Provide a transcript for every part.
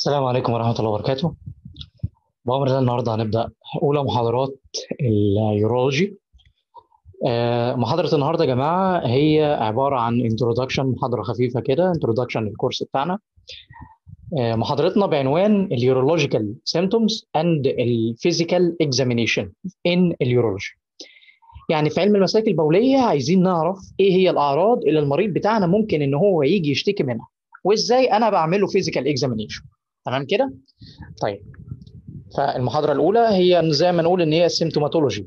السلام عليكم ورحمة الله وبركاته. بأمر الله النهاردة هنبدأ أولى محاضرات اليورولوجي. آه، محاضرة النهاردة يا جماعة هي عبارة عن introduction محاضرة خفيفة كده introduction للكورس بتاعنا. آه، محاضرتنا بعنوان اليورولوجيكال symptoms and الفيزيكال examination in اليورولوجي. يعني في علم المسالك البولية عايزين نعرف إيه هي الأعراض اللي المريض بتاعنا ممكن إن هو يجي يشتكي منها. وإزاي أنا بعمله physical examination. تمام كده؟ طيب فالمحاضرة الأولى هي زي ما نقول إن هي السيمتوماتولوجي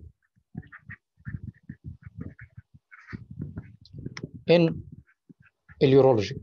in اليورولوجي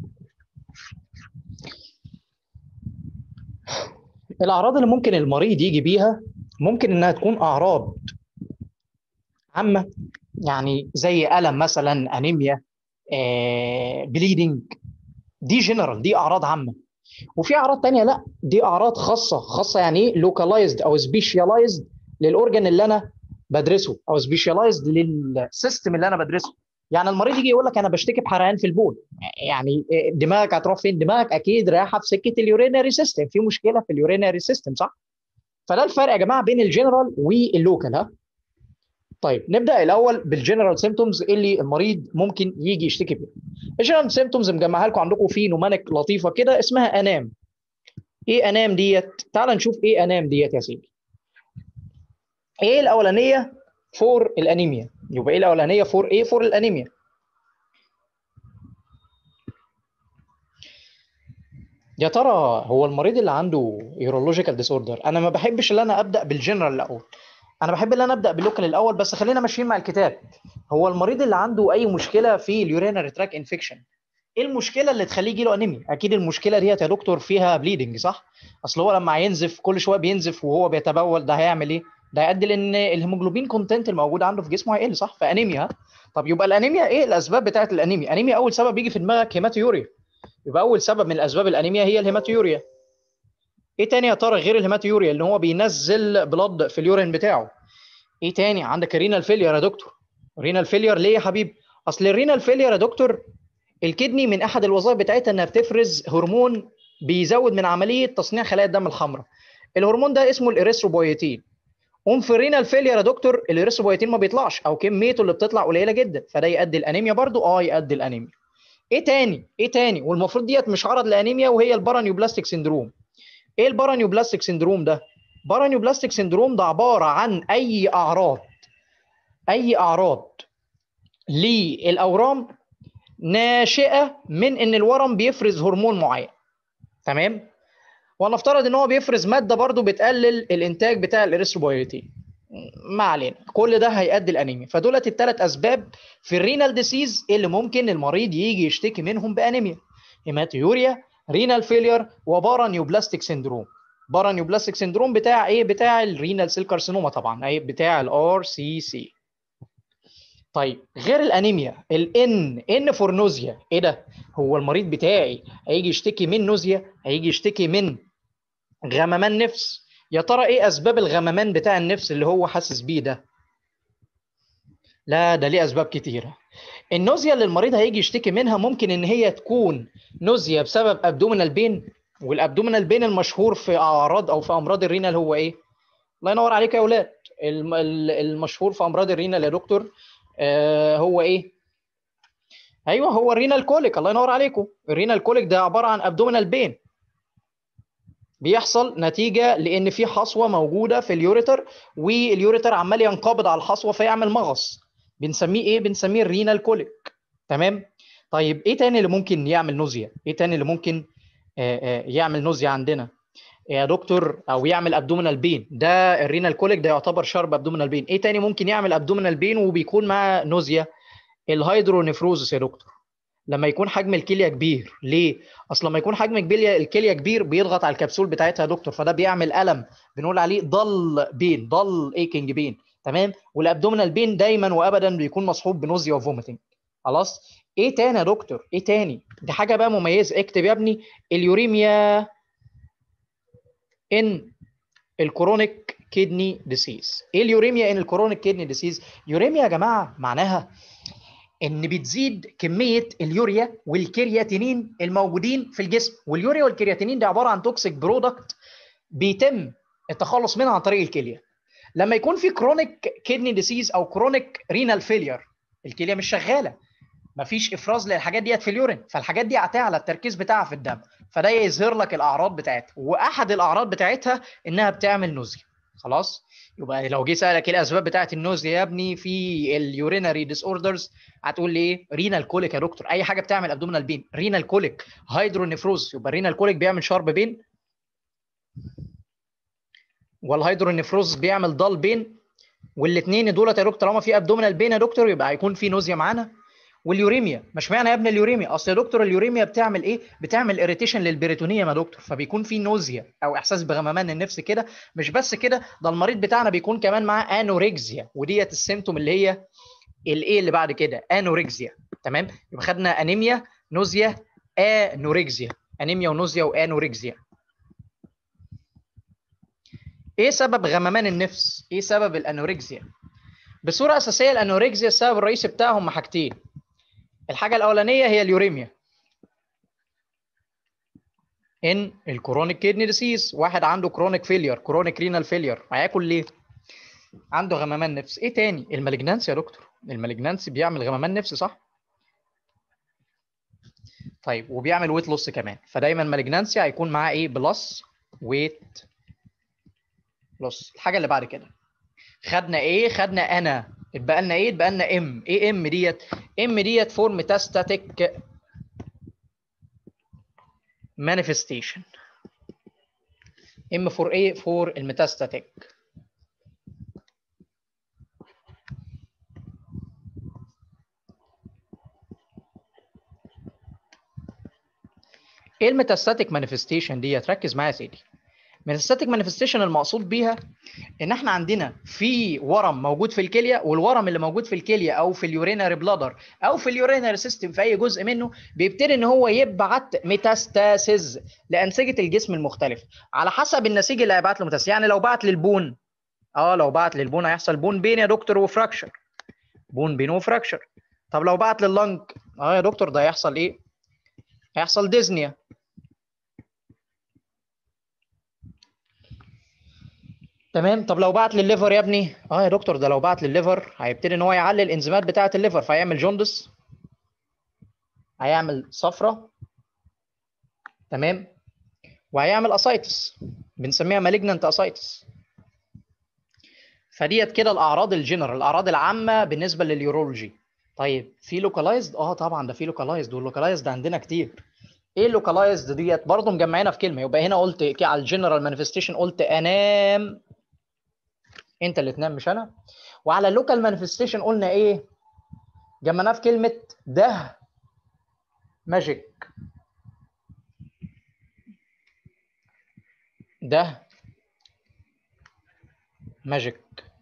الأعراض اللي ممكن المريض يجي بيها ممكن إنها تكون أعراض عامة يعني زي ألم مثلا أنيميا آه، بليدنج دي جنرال دي أعراض عامة وفي اعراض تانية لا دي اعراض خاصه خاصه يعني ايه لوكالايزد او سبيشاليزد للاورجن اللي انا بدرسه او سبيشاليزد للسيستم اللي انا بدرسه يعني المريض يجي يقول لك انا بشتكي بحرقان في البول يعني دماغك هتروح فين دماغك اكيد رايحه في سكه اليورينري سيستم في مشكله في اليورينري سيستم صح فده الفرق يا جماعه بين الجنرال واللوكال ها طيب نبدا الاول بالجنرال سيمتومز اللي المريض ممكن يجي يشتكي بيها الجنرال سيمتومز مجمعها لكم عندكم في نومانك لطيفه كده اسمها انام ايه انام ديت تعال نشوف ايه انام ديت يا سيدي ايه الاولانيه فور الانيميا يبقى ايه الاولانيه فور ايه فور الانيميا يا ترى هو المريض اللي عنده يورولوجيكال ديس اوردر انا ما بحبش ان انا ابدا بالجنرال الاول انا بحب ان انا ابدا باللوكال الاول بس خلينا ماشيين مع الكتاب هو المريض اللي عنده اي مشكله في اليورينري تراك انفكشن ايه المشكله اللي تخليه يجي له انيميا اكيد المشكله ديت يا دكتور فيها بليدنج صح اصل هو لما هينزف كل شويه بينزف وهو بيتبول ده هيعمل ايه ده هيؤدي لان الهيموجلوبين كونتنت الموجود عنده في جسمه هيقل صح فانيميا طب يبقى الانيميا ايه الاسباب بتاعه الانيميا انيميا اول سبب يجي في دماغك هيماتيوريا يبقى اول سبب من اسباب الانيميا هي الهيماتيوريا ايه تاني يا ترى غير الهيماتيوريا اللي هو بينزل بلاد في اليورين بتاعه ايه تاني عندك الرينال فيلير يا دكتور رينال فيلير ليه يا حبيبي اصل الرينال فيلير يا دكتور الكدني من احد الوظائف بتاعتها انها بتفرز هرمون بيزود من عمليه تصنيع خلايا الدم الحمراء الهرمون ده اسمه الاريثروبويتين قوم في الرينال فيلير يا دكتور الاريثروبويتين ما بيطلعش او كميته اللي بتطلع قليله جدا فده يؤدي الانيميا برضو اه يؤدي الانيميا ايه تاني ايه تاني والمفروض ديت مش عرض لانيميا وهي البارانيوبلاستيك سندروم ايه البارانيوبلاستيك سندروم ده بارانيوبلاستيك سندروم ده عباره عن اي اعراض اي اعراض للاورام ناشئه من ان الورم بيفرز هرمون معين تمام ونفترض ان هو بيفرز ماده برضو بتقلل الانتاج بتاع الاريثروبويتين ما علينا كل ده هيؤدي الانيميا فدولت الثلاث اسباب في الرينال ديسيز اللي ممكن المريض يجي يشتكي منهم بانيميا هيماتيوريا رينال فيلير وبارانيوبلاستيك سندروم بارانيوبلاستيك سندروم بتاع ايه بتاع الرينال سيل كارسينوما طبعا اي بتاع الار سي سي طيب غير الانيميا الان ان فور نوزيا ايه ده هو المريض بتاعي هيجي يشتكي من نوزيا هيجي يشتكي من غممان نفس يا ترى ايه اسباب الغممان بتاع النفس اللي هو حاسس بيه ده لا ده ليه اسباب كتيره النوزيا اللي المريض هيجي يشتكي منها ممكن ان هي تكون نوزيا بسبب ابدومينال بين والابدومينال بين المشهور في اعراض او في امراض الرينال هو ايه الله ينور عليك يا اولاد المشهور في امراض الرينال يا دكتور آه هو ايه ايوه هو الرينال كوليك الله ينور عليكم الرينال كوليك ده عباره عن ابدومينال بين بيحصل نتيجه لان في حصوه موجوده في اليوريتر واليوريتر عمال ينقبض على الحصوه فيعمل مغص بنسميه ايه بنسميه الرينال كوليك تمام طيب ايه تاني اللي ممكن يعمل نوزيا ايه تاني اللي ممكن آه آه يعمل نوزيا عندنا يا دكتور او يعمل ابدومينال بين ده الرينال كوليك ده يعتبر شرب ابدومينال بين ايه تاني ممكن يعمل ابدومينال بين وبيكون مع نوزيا الهيدرونيفروزس يا دكتور لما يكون حجم الكليه كبير ليه اصل لما يكون حجم الكليه الكليه كبير بيضغط على الكبسول بتاعتها يا دكتور فده بيعمل الم بنقول عليه ضل بين ضل ايكنج بين تمام والابدومينال بين دايما وابدا بيكون مصحوب بنوزيا وفوميتنج خلاص ايه تاني يا دكتور ايه تاني دي حاجه بقى مميزه اكتب يا ابني اليوريميا ان الكرونيك كيدني ديسيز ايه اليوريميا ان الكرونيك كيدني ديسيز يوريميا يا جماعه معناها ان بتزيد كميه اليوريا والكرياتينين الموجودين في الجسم واليوريا والكرياتينين دي عباره عن توكسيك برودكت بيتم التخلص منها عن طريق الكليه لما يكون في كرونيك كيدني ديسيز او كرونيك رينال فيلير الكليه مش شغاله مفيش افراز للحاجات ديت في اليورين فالحاجات دي هتعلى التركيز بتاعها في الدم فده يظهر لك الاعراض بتاعتها واحد الاعراض بتاعتها انها بتعمل نوزيا خلاص يبقى لو جه سالك ايه الاسباب بتاعت النوزيا يا ابني في اليورينري ديس اوردرز هتقول لي ايه رينال كوليك يا دكتور اي حاجه بتعمل ابدومينال بين رينال كوليك هيدرونيفروز يبقى الرينال كوليك بيعمل شارب بين والهيدرونيفروز بيعمل ضال بين والاثنين دولت يا دكتور طالما في ابدومينال بين يا دكتور يبقى هيكون في نوزيا معانا واليوريميا مش معنى يا ابني اليوريميا اصل يا دكتور اليوريميا بتعمل ايه بتعمل اريتيشن للبريتونيوم يا دكتور فبيكون في نوزيا او احساس بغممان النفس كده مش بس كده ده المريض بتاعنا بيكون كمان معاه انوركسيا وديت السيمتوم اللي هي الايه اللي بعد كده انوركسيا تمام يبقى خدنا انيميا نوزيا انوركسيا انيميا ونوزيا وانوركسيا ايه سبب غممان النفس ايه سبب الانوركسيا بصوره اساسيه الانوركسيا السبب الرئيسي بتاعهم حاجتين الحاجه الاولانيه هي اليوريميا ان الكرونيك كيدني ديسيز واحد عنده كرونيك فيلير كرونيك رينال فيلير هياكل ليه عنده غممان نفس ايه تاني المالجنانسي يا دكتور المالجنانسي بيعمل غممان نفس صح طيب وبيعمل ويت لوس كمان فدايما مالجنانسي هيكون معاه ايه بلس ويت لوس الحاجه اللي بعد كده خدنا ايه خدنا انا اتبقى لنا ايه اتبقى لنا ام ايه ام ديت ام ديت فور ميتاستاتيك مانيفستيشن ام فور ايه فور الميتاستاتيك ايه الميتاستاتيك مانيفستيشن ديت ركز معايا يا سيدي ميتاستاتيك مانيفستيشن المقصود بيها ان احنا عندنا في ورم موجود في الكليه والورم اللي موجود في الكليه او في اليورينري بلادر او في اليورينري سيستم في اي جزء منه بيبتدي ان هو يبعت ميتاستاسيز لانسجه الجسم المختلفه على حسب النسيج اللي هيبعت له ميتاستاسيز يعني لو بعت للبون اه لو بعت للبون هيحصل بون بين يا دكتور وفراكشر بون بين وفراكشر طب لو بعت لللنج اه يا دكتور ده هيحصل ايه هيحصل ديزنيا تمام طب لو بعت للليفر يا ابني اه يا دكتور ده لو بعت للليفر هيبتدي ان هو يعلي الانزيمات بتاعه الليفر فهيعمل جوندس هيعمل صفرة تمام وهيعمل اسايتس بنسميها مالجنانت اسايتس فديت كده الاعراض الجنرال الاعراض العامه بالنسبه لليورولوجي طيب في لوكالايزد اه طبعا ده في لوكالايزد واللوكالايزد عندنا كتير ايه اللوكالايزد ديت برضه مجمعينها في كلمه يبقى هنا قلت على الجنرال مانيفستيشن قلت انام انت اللي تنام مش انا وعلى اللوكال مانيفستيشن قلنا ايه جمعناه في كلمه ده ماجيك ده ماجيك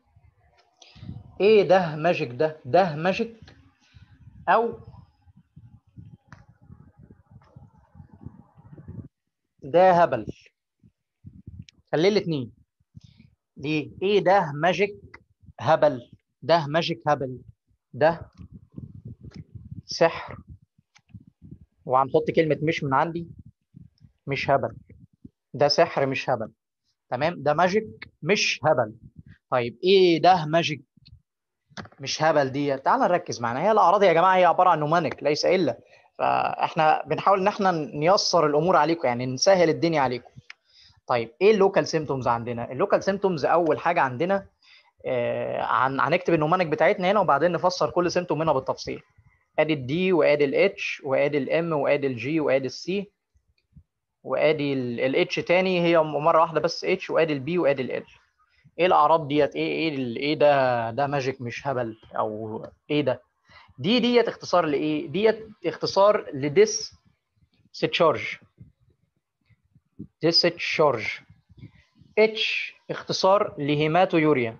ايه ده ماجيك ده ده ماجيك او ده هبل خليه الاثنين ليه ايه ده ماجيك هبل ده ماجيك هبل ده سحر وهنحط كلمه مش من عندي مش هبل ده سحر مش هبل تمام ده ماجيك مش هبل طيب ايه ده ماجيك مش هبل دي تعال نركز معانا هي الاعراض يا جماعه هي عباره عن نومانيك ليس الا فاحنا بنحاول ان احنا نيسر الامور عليكم يعني نسهل الدنيا عليكم طيب ايه اللوكال سيمتومز عندنا اللوكال سيمتومز اول حاجه عندنا آه عن هنكتب النومانيك بتاعتنا هنا وبعدين نفسر كل سيمتوم منها بالتفصيل ادي الدي وادي الاتش وادي الام وادي الجي وادي السي وادي الاتش تاني هي مره واحده بس اتش وادي البي وادي ال ايه الاعراض ديت ايه ايه ايه ده ده ماجيك مش هبل او ايه ده دي ديت اختصار لايه ديت اختصار لديس ستشارج ديسشارج اتش اختصار لهيماتويوريا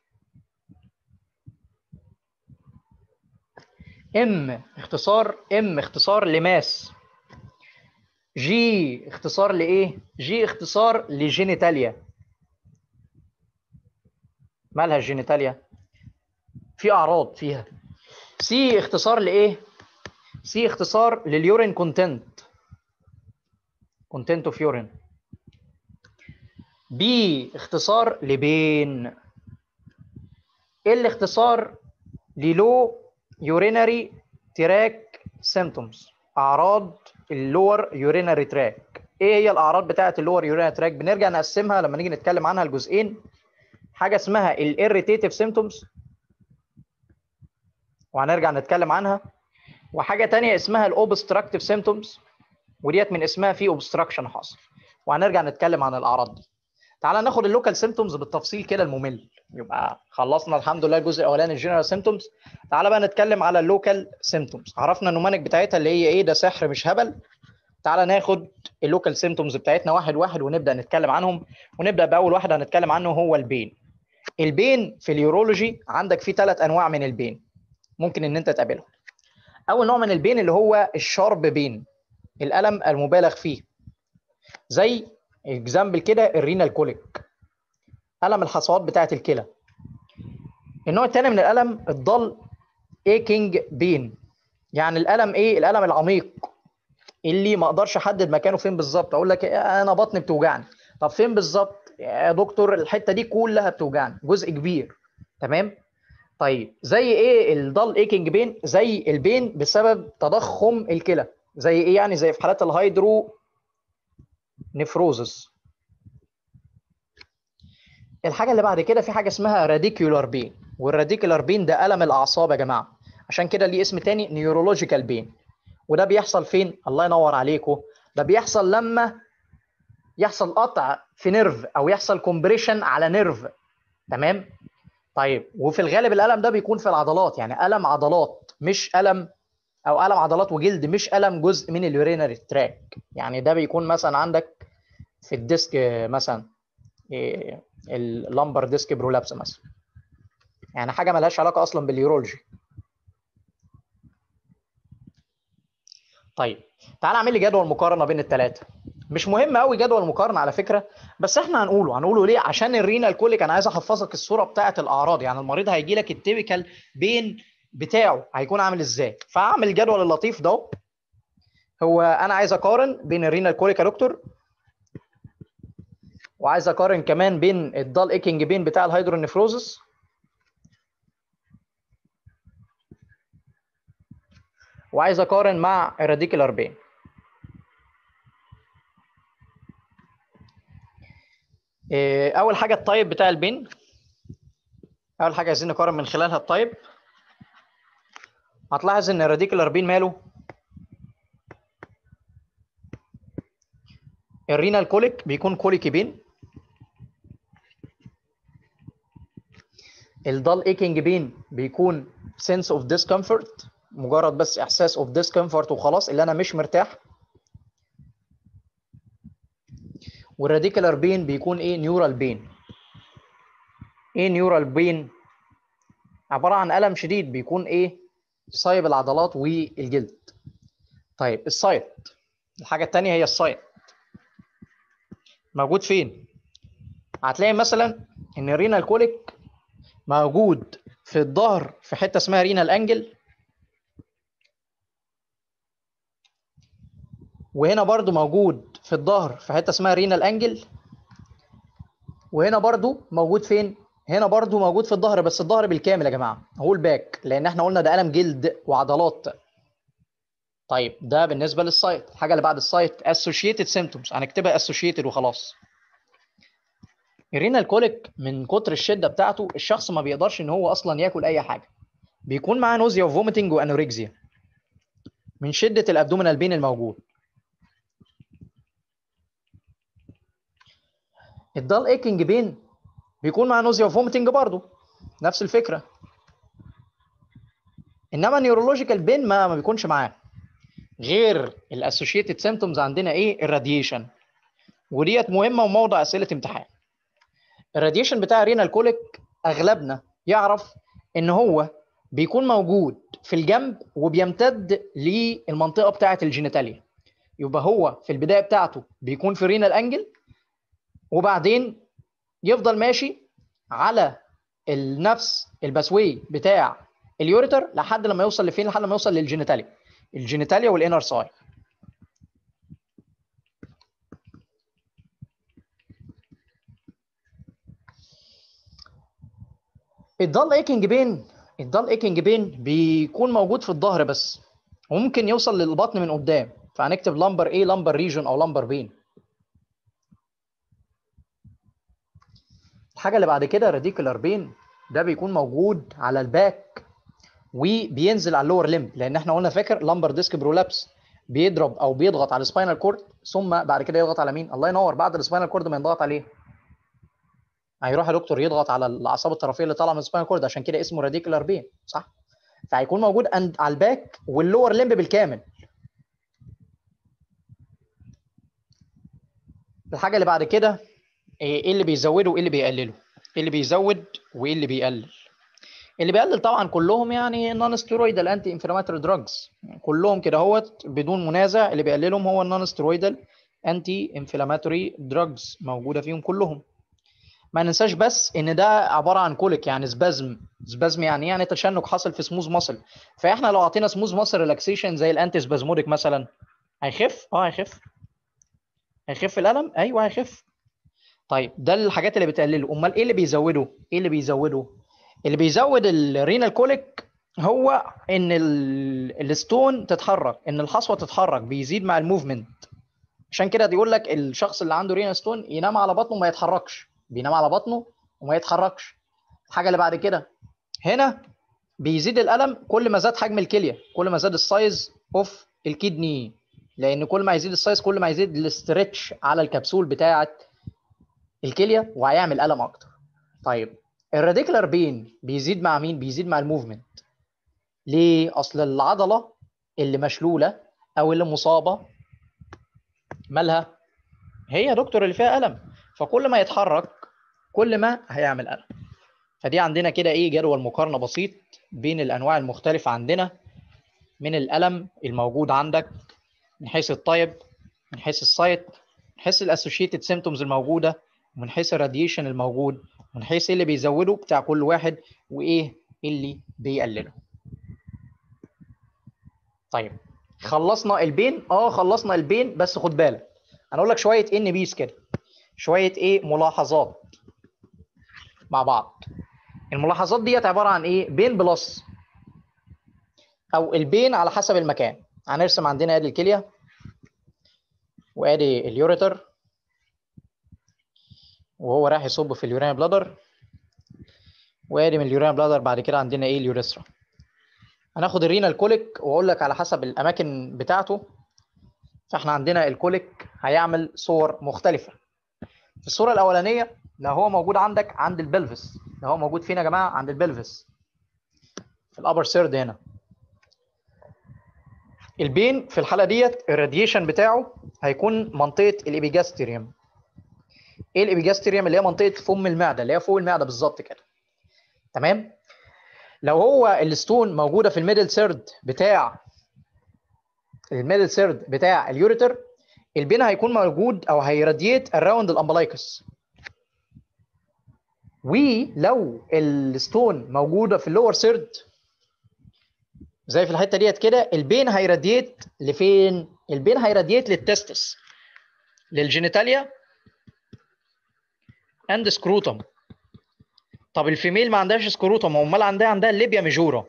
ام اختصار ام اختصار لماس جي اختصار لايه جي اختصار لجينيتاليا مالها الجينيتاليا في اعراض فيها سي اختصار لايه سي اختصار لليورين كونتنت كونتنت اوف يورين بي اختصار لبين ايه الاختصار للو يورينري تراك سيمتومز اعراض اللور يورينري تراك ايه هي الاعراض بتاعه اللور يورينري تراك بنرجع نقسمها لما نيجي نتكلم عنها لجزئين حاجه اسمها الاريتيتيف سيمتومز وهنرجع نتكلم عنها وحاجه تانية اسمها الاوبستراكتيف سيمتومز وديت من اسمها في اوبستراكشن حاصل وهنرجع نتكلم عن الاعراض دي تعالى ناخد اللوكال سيمتومز بالتفصيل كده الممل يبقى خلصنا الحمد لله الجزء الاولاني الجنرال سيمتومز تعالى بقى نتكلم على اللوكال سيمتومز عرفنا النمانك بتاعتها اللي هي ايه ده سحر مش هبل تعالى ناخد اللوكال سيمتومز بتاعتنا واحد واحد ونبدا نتكلم عنهم ونبدا باول واحد هنتكلم عنه هو البين البين في اليورولوجي عندك فيه ثلاث انواع من البين ممكن ان انت تقابلهم اول نوع من البين اللي هو الشارب بين الالم المبالغ فيه زي اكزامبل كده الرينال كوليك الم الحصوات بتاعه الكلى النوع الثاني من الالم الضل ايكينج بين يعني الالم ايه الالم العميق اللي ما اقدرش احدد مكانه فين بالظبط اقول لك انا بطني بتوجعني طب فين بالظبط يا دكتور الحته دي كلها بتوجعني جزء كبير تمام طيب زي ايه الضل ايكينج بين زي البين بسبب تضخم الكلى زي ايه يعني زي في حالات الهيدرو نفروزس الحاجه اللي بعد كده في حاجه اسمها راديكولار بين والراديكولار بين ده الم الاعصاب يا جماعه عشان كده ليه اسم تاني نيورولوجيكال بين وده بيحصل فين الله ينور عليكم ده بيحصل لما يحصل قطع في نيرف او يحصل كومبريشن على نيرف تمام طيب وفي الغالب الالم ده بيكون في العضلات يعني الم عضلات مش الم او الم عضلات وجلد مش الم جزء من اليورينري تراك يعني ده بيكون مثلا عندك في الديسك مثلا اللمبر ديسك برولابس مثلا يعني حاجه ملهاش علاقه اصلا باليورولوجي طيب تعال اعمل لي جدول مقارنه بين الثلاثه مش مهم قوي جدول المقارنه على فكره بس احنا هنقوله هنقوله ليه عشان الرينال كوليك انا عايز احفظك الصوره بتاعه الاعراض يعني المريض هيجي لك التيبيكال بين بتاعه هيكون عامل ازاي فاعمل الجدول اللطيف ده هو انا عايز اقارن بين الرينال كوليك يا دكتور وعايز اقارن كمان بين الدال ايكنج بين بتاع الهيدرونيفروزس وعايز اقارن مع الراديكولار بين اول حاجه الطيب بتاع البين اول حاجه عايزين نقارن من خلالها الطيب هتلاحظ ان الراديكولار بين ماله الرينال كوليك بيكون كوليكي بين الدال ايكينج بين بيكون sense of discomfort مجرد بس احساس of discomfort وخلاص اللي انا مش مرتاح والراديكولار بين بيكون ايه نيورال بين ايه نيورال بين عباره عن الم شديد بيكون ايه صايب العضلات والجلد طيب السايت الحاجه الثانيه هي السايت موجود فين هتلاقي مثلا ان الرينال كوليك موجود في الظهر في حته اسمها رينال انجل وهنا برضو موجود في الظهر في حته اسمها رينال انجل وهنا برضو موجود فين هنا برضو موجود في الظهر بس الظهر بالكامل يا جماعه هو الباك لان احنا قلنا ده الم جلد وعضلات طيب ده بالنسبه للسايت الحاجه اللي بعد السايت associated symptoms هنكتبها associated وخلاص الرينال كوليك من كتر الشده بتاعته الشخص ما بيقدرش ان هو اصلا ياكل اي حاجه بيكون معاه نوزيا وفوميتنج وانوركسيا من شده الابدومينال بين الموجود الدال ايكنج بين بيكون مع نوزيا وفوميتنج برضه نفس الفكره انما النيورولوجيكال بين ما ما بيكونش معاه غير الاسوشيتد سيمتومز عندنا ايه الراديشن وديت مهمه وموضع اسئله امتحان الراديشن بتاع رينال كوليك اغلبنا يعرف ان هو بيكون موجود في الجنب وبيمتد للمنطقه بتاعه الجينيتاليا يبقى هو في البدايه بتاعته بيكون في رينال انجل وبعدين يفضل ماشي على النفس البسوي بتاع اليوريتر لحد لما يوصل لفين لحد لما يوصل للجينيتاليا الجينيتاليا والانر ساي الدال ايكنج بين الدال ايكنج بين بيكون موجود في الظهر بس وممكن يوصل للبطن من قدام فهنكتب لمبر ايه لمبر ريجون او لمبر بين الحاجه اللي بعد كده راديكولار بين ده بيكون موجود على الباك وبينزل على اللور ليمب لان احنا قلنا فاكر لمبر ديسك برولابس بيضرب او بيضغط على السباينال كورد ثم بعد كده يضغط على مين الله ينور بعد السباينال كورد ما ينضغط عليه هيروح يا دكتور يضغط على الاعصاب الطرفيه اللي طالعه من السباينال كورد عشان كده اسمه راديكولار بين صح فهيكون موجود عند على الباك واللور ليمب بالكامل الحاجه اللي بعد كده ايه اللي بيزوده وايه اللي بيقلله ايه اللي بيزود وايه اللي بيقلل اللي بيقلل طبعا كلهم يعني نون ستيرويدال انتي انفلاماتوري دراجز كلهم كده اهوت بدون منازع اللي بيقللهم هو النون ستيرويدال انتي انفلاماتوري دراجز موجوده فيهم كلهم ما ننساش بس ان ده عباره عن كوليك يعني سبازم سبازم يعني يعني تشنج حاصل في سموز ماسل فاحنا لو اعطينا سموز ماسل ريلاكسيشن زي الانتي سبازموديك مثلا هيخف اه هيخف هيخف الالم ايوه هيخف طيب ده الحاجات اللي بتقلله امال ايه اللي بيزوده ايه اللي بيزوده اللي بيزود الرينال كوليك هو ان الستون تتحرك ان الحصوه تتحرك بيزيد مع الموفمنت عشان كده بيقول لك الشخص اللي عنده رينال ستون ينام على بطنه وما يتحركش بينام على بطنه وما يتحركش الحاجه اللي بعد كده هنا بيزيد الالم كل ما زاد حجم الكليه كل ما زاد السايز اوف الكدني لان كل ما يزيد السايز كل ما يزيد الاسترتش على الكبسول بتاعه الكليه وهيعمل الم اكتر طيب الراديكولار بين بيزيد مع مين بيزيد مع الموفمنت ليه اصل العضله اللي مشلوله او اللي مصابه مالها هي يا دكتور اللي فيها الم فكل ما يتحرك كل ما هيعمل الم فدي عندنا كده ايه جدول مقارنه بسيط بين الانواع المختلفه عندنا من الالم الموجود عندك من حيث الطيب من حيث السايت من حيث الاسوشيتد سيمتومز الموجوده ومن حيث الراديشن الموجود من حيث اللي بيزوده بتاع كل واحد وايه اللي بيقلله طيب خلصنا البين اه خلصنا البين بس خد بالك انا اقول لك شويه ان بيس كده شويه ايه ملاحظات مع بعض الملاحظات ديت عباره عن ايه بين بلس او البين على حسب المكان هنرسم عندنا ادي الكليه وادي اليوريتر وهو رايح يصب في اليورينا بلادر وادي من اليورينا بلادر بعد كده عندنا ايه اليوريثرا هناخد الرينا الكوليك واقول لك على حسب الاماكن بتاعته فاحنا عندنا الكوليك هيعمل صور مختلفه في الصوره الاولانيه لو هو موجود عندك عند البلفس لو هو موجود فين يا جماعه عند البلفس في الابر سيرد هنا البين في الحاله ديت الراديشن بتاعه هيكون منطقه الابيجاستريوم ايه الابيجاستريوم اللي هي منطقه فم المعده اللي هي فوق المعده بالظبط كده تمام لو هو الستون موجوده في الميدل سيرد بتاع الميدل سيرد بتاع اليوريتر البين هيكون موجود او هيراديت اراوند الامبلايكس ولو الستون موجوده في اللور سيرد زي في الحته ديت كده البين هيراديت لفين البين هيراديت للتستس للجينيتاليا اند سكروتم طب الفيميل ما عندهاش سكروتم امال عندها عندها الليبيا ميجورا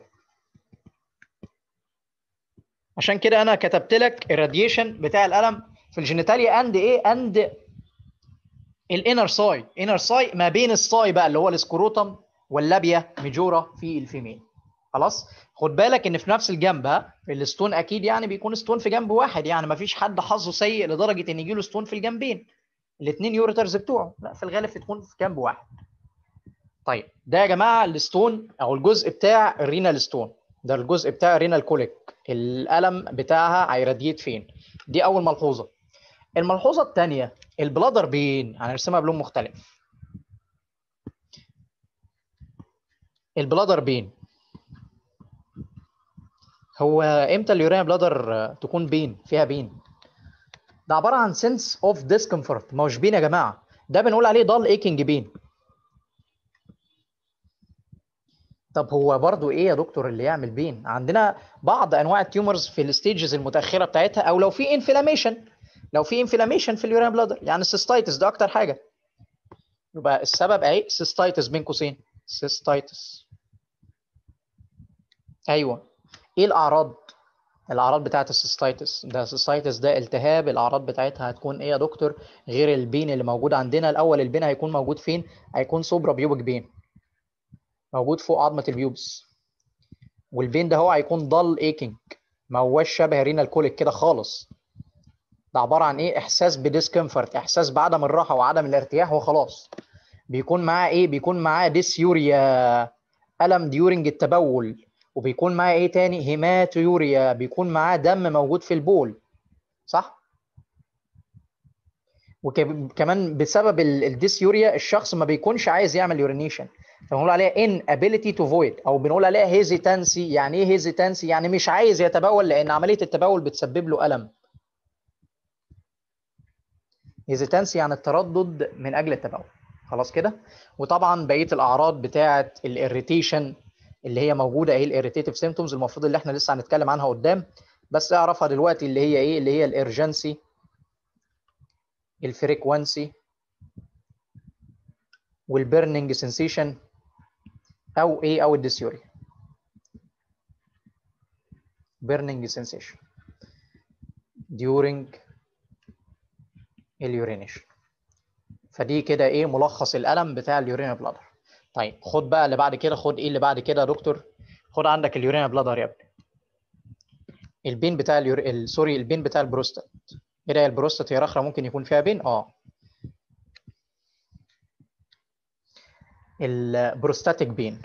عشان كده انا كتبت لك الراديشن بتاع الالم في الجينيتاليا اند ايه اند الانر ساي انر ساي ما بين الساي بقى اللي هو السكروتم واللابيا ميجورا في الفيميل خلاص خد بالك ان في نفس الجنب ها الستون اكيد يعني بيكون ستون في جنب واحد يعني ما فيش حد حظه سيء لدرجه ان يجي له ستون في الجنبين الاثنين يوريترز بتوعه لا في الغالب تكون في جنب واحد طيب ده يا جماعه الستون او الجزء بتاع الرينال ستون ده الجزء بتاع الرينال كوليك الالم بتاعها هيراديت فين دي اول ملحوظه الملحوظه الثانيه البلادر بين هنرسمها بلون مختلف البلادر بين هو امتى اليورينا بلادر تكون بين فيها بين ده عباره عن سنس اوف ديسكمفورت ما هوش بين يا جماعه ده بنقول عليه ضل ايكنج بين طب هو برضو ايه يا دكتور اللي يعمل بين عندنا بعض انواع التيومرز في الستيجز المتاخره بتاعتها او لو في انفلاميشن لو في انفلاميشن في اليورين بلادر يعني السيستايتس ده اكتر حاجه يبقى السبب اهي سيستايتس بين قوسين سيستايتس ايوه ايه الاعراض الاعراض بتاعه السيستايتس ده السيستايتس ده التهاب الاعراض بتاعتها هتكون ايه يا دكتور غير البين اللي موجود عندنا الاول البين هيكون موجود فين هيكون سوبرا بيوبك بين موجود فوق عظمه البيوبس والبين ده هو هيكون ضل ايكينج ما هوش شبه رينال كوليك كده خالص ده عباره عن ايه احساس بديسكمفورت احساس بعدم الراحه وعدم الارتياح وخلاص بيكون معاه ايه بيكون معاه ديسيوريا الم ديورنج التبول وبيكون معاه ايه تاني هيماتيوريا بيكون معاه دم موجود في البول صح وكمان بسبب الديسيوريا الشخص ما بيكونش عايز يعمل يورينيشن فبنقول عليها inability to void او بنقول عليها hesitancy يعني ايه hesitancy يعني مش عايز يتبول لان عمليه التبول بتسبب له الم hesitancy يعني التردد من اجل التبول خلاص كده وطبعا بقيه الاعراض بتاعه الاريتيشن اللي هي موجوده اهي الاريتيتيف سيمتومز المفروض اللي احنا لسه هنتكلم عنها قدام بس اعرفها دلوقتي اللي هي ايه اللي هي الارجنسي الفريكوانسي والبرنينج سensation او ايه او الديسيوريا burning sensation during اليورينيشن فدي كده ايه ملخص الالم بتاع اليورينا بلادر طيب خد بقى اللي بعد كده خد ايه اللي بعد كده يا دكتور خد عندك اليورينا بلادر يا ابني البين بتاع اليور... ال... سوري البين بتاع البروستات ايه ده البروستات يا رخرة ممكن يكون فيها بين اه البروستاتيك بين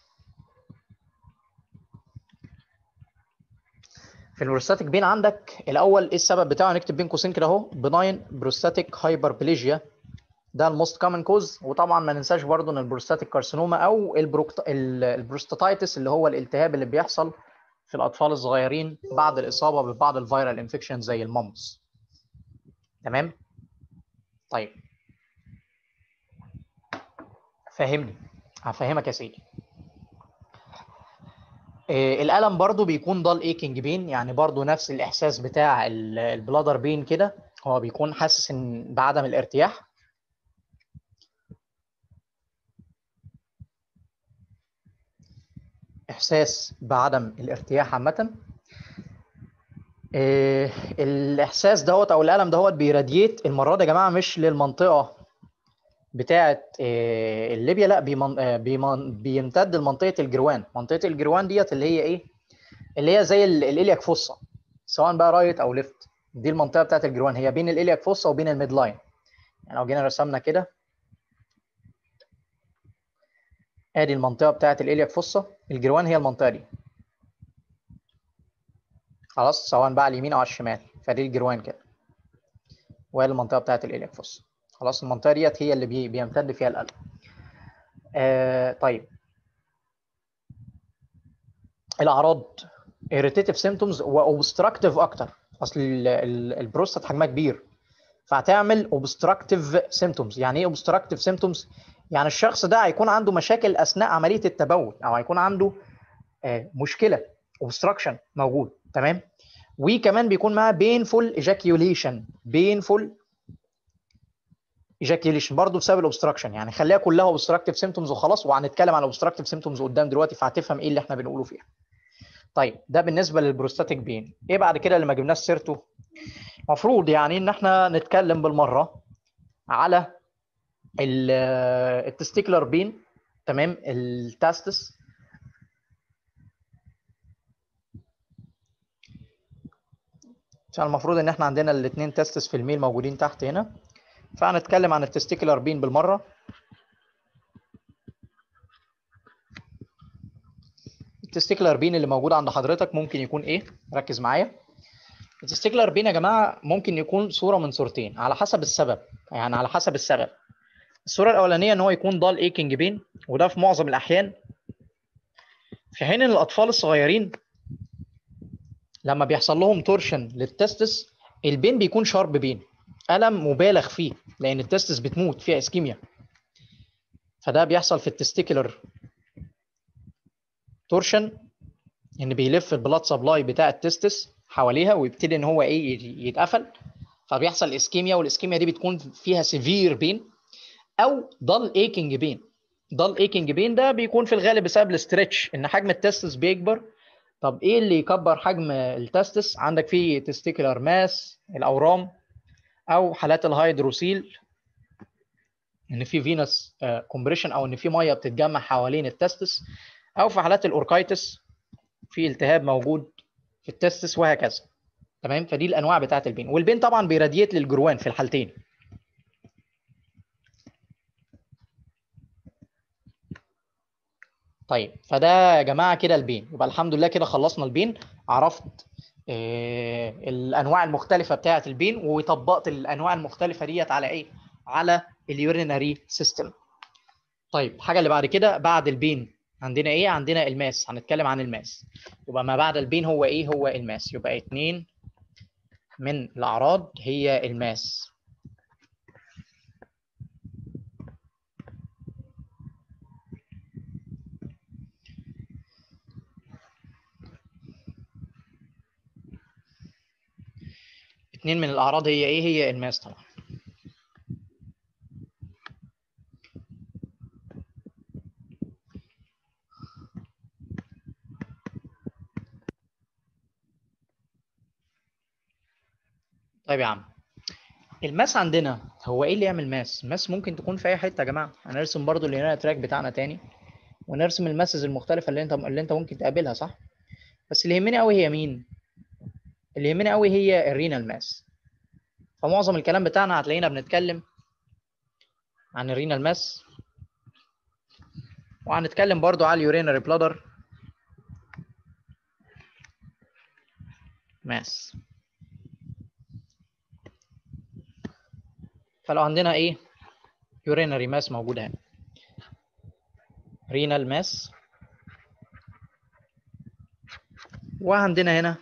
في البروستاتيك بين عندك الاول ايه السبب بتاعه نكتب بين قوسين كده اهو بناين بروستاتيك هايبربليجيا ده الموست كومن كوز وطبعا ما ننساش برضو ان البروستاتيك كارسينوما او البروكت... البروستاتايتس اللي هو الالتهاب اللي بيحصل في الاطفال الصغيرين بعد الاصابه ببعض الفيرال انفكشن زي المامس تمام طيب فهمني هفهمك يا سيدي الالم برضو بيكون ضل ايكنج بين يعني برضو نفس الاحساس بتاع البلادر بين كده هو بيكون حاسس ان بعدم الارتياح احساس بعدم الارتياح عامه إيه الاحساس دوت او الالم دوت بيراديت المره دي يا جماعه مش للمنطقه بتاعه إيه الليبيا لا بيمن بيمن بيمتد لمنطقه الجروان منطقه الجروان ديت اللي هي ايه اللي هي زي الالياك فوسا سواء بقى رايت او ليفت دي المنطقه بتاعه الجروان هي بين الالياك فوسا وبين الميد لاين يعني لو جينا رسمنا كده ادي المنطقه بتاعه الالياك فوسا الجروان هي المنطقه دي خلاص سواء بقى على اليمين او على الشمال فدي الجروان كده وهي المنطقه بتاعه الالياك فوسا خلاص المنطقه ديت هي اللي بي بيمتد فيها القلب آه طيب الاعراض irritative symptoms واوبستراكتيف اكتر اصل البروستات حجمها كبير فهتعمل اوبستراكتيف symptoms يعني ايه اوبستراكتيف symptoms يعني الشخص ده هيكون عنده مشاكل اثناء عمليه التبول او هيكون عنده آه مشكله obstruction موجود تمام وكمان بيكون معاه painful ejaculation painful ejaculation برضه بسبب الاوبستراكشن يعني خليها كلها اوبستراكتيف سيمتومز وخلاص وهنتكلم على اوبستراكتيف سيمتومز قدام دلوقتي فهتفهم ايه اللي احنا بنقوله فيها طيب ده بالنسبه للبروستاتيك بين ايه بعد كده اللي ما جبناش سيرته المفروض يعني ان احنا نتكلم بالمره على التستيكلر بين تمام التاستس عشان المفروض ان احنا عندنا الاثنين تستس في الميل موجودين تحت هنا فهنتكلم عن التستيكلر بين بالمره التستيكلر بين اللي موجود عند حضرتك ممكن يكون ايه ركز معايا التستيكلر بين يا جماعه ممكن يكون صوره من صورتين على حسب السبب يعني على حسب السبب الصوره الاولانيه ان هو يكون ضال ايكنج بين وده في معظم الاحيان في حين ان الاطفال الصغيرين لما بيحصل لهم تورشن للتستس البين بيكون شارب بين الم مبالغ فيه لان التستس بتموت فيها اسكيميا فده بيحصل في التستيكلر تورشن ان بيلف البلاد سبلاي بتاع التستس حواليها ويبتدي ان هو ايه يتقفل فبيحصل اسكيميا والاسكيميا دي بتكون فيها سيفير بين او ضل ايكنج بين ضل ايكنج بين ده بيكون في الغالب بسبب الاسترتش ان حجم التستس بيكبر طب ايه اللي يكبر حجم التستس عندك في تستيكولار ماس الاورام او حالات الهيدروسيل ان في فينس كومبريشن او ان في ميه بتتجمع حوالين التستس او في حالات الاوركايتس في التهاب موجود في التستس وهكذا تمام فدي الانواع بتاعه البين والبين طبعا بيراديت للجروان في الحالتين طيب فده يا جماعه كده البين يبقى الحمد لله كده خلصنا البين عرفت آه الانواع المختلفه بتاعه البين وطبقت الانواع المختلفه ديت على ايه على اليورينري سيستم طيب الحاجه اللي بعد كده بعد البين عندنا ايه عندنا الماس هنتكلم عن الماس يبقى ما بعد البين هو ايه هو الماس يبقى اتنين من الاعراض هي الماس اتنين من الاعراض هي ايه هي الماس طبعا طيب يا عم الماس عندنا هو ايه اللي يعمل ماس ماس ممكن تكون في اي حته يا جماعه هنرسم برضو اللينير تراك بتاعنا تاني ونرسم الماسز المختلفه اللي انت اللي انت ممكن تقابلها صح بس اللي يهمني قوي هي مين اللي يهمني قوي هي الرينال ماس فمعظم الكلام بتاعنا هتلاقينا بنتكلم عن الرينال ماس وهنتكلم برضو على اليورينري بلادر ماس فلو عندنا ايه يورينري ماس موجوده هنا رينال ماس وعندنا هنا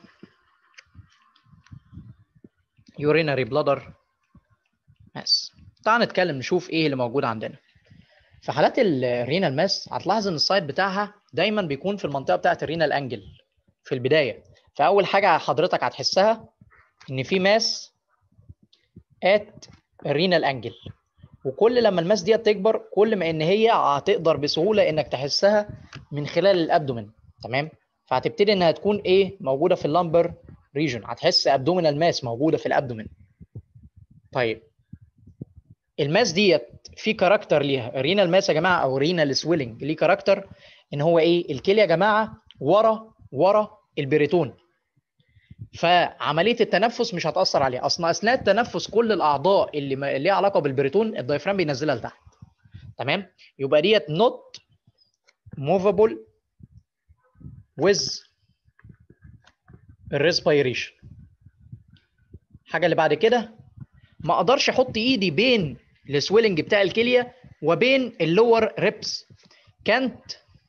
يورينري بلادر ماس تعال نتكلم نشوف ايه اللي موجود عندنا في حالات الرينال ماس هتلاحظ ان السايت بتاعها دايما بيكون في المنطقه بتاعه الرينال انجل في البدايه فاول حاجه حضرتك هتحسها ان في ماس ات الرينال انجل وكل لما الماس دي تكبر كل ما ان هي هتقدر بسهوله انك تحسها من خلال الابدومين تمام فهتبتدي انها تكون ايه موجوده في اللامبر ريجن هتحس ابدومينال ماس موجوده في الابدومين طيب الماس ديت في كاركتر ليها الرينال ماس يا جماعه او رينال سويلنج ليه كاركتر ان هو ايه الكليه يا جماعه ورا ورا البريتون فعمليه التنفس مش هتاثر عليها اصلا اثناء التنفس كل الاعضاء اللي ما... ليها علاقه بالبريتون الدايفرام بينزلها لتحت تمام يبقى ديت not movable with الريسبيريشن الحاجه اللي بعد كده ما اقدرش احط ايدي بين السويلنج بتاع الكليه وبين اللور ريبس كانت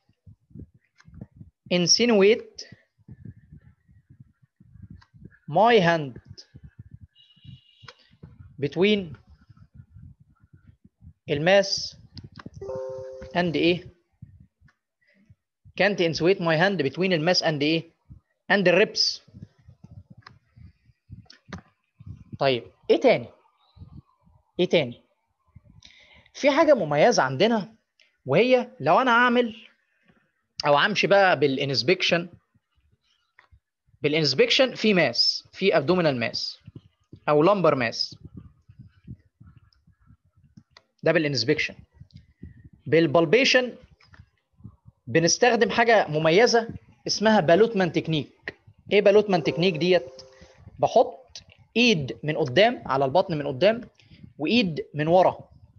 insinuate my hand between الماس and ايه can't insinuate my hand between الماس and ايه and the ribs طيب ايه تاني ايه تاني في حاجه مميزه عندنا وهي لو انا اعمل او امشي بقى بالانسبكشن بالانسبكشن في ماس في ابدومينال ماس او لمبر ماس ده بالانسبكشن بالبالبيشن بنستخدم حاجه مميزه اسمها بالوتمان تكنيك ايه بالوتمان تكنيك ديت بحط ايد من قدام على البطن من قدام وايد من ورا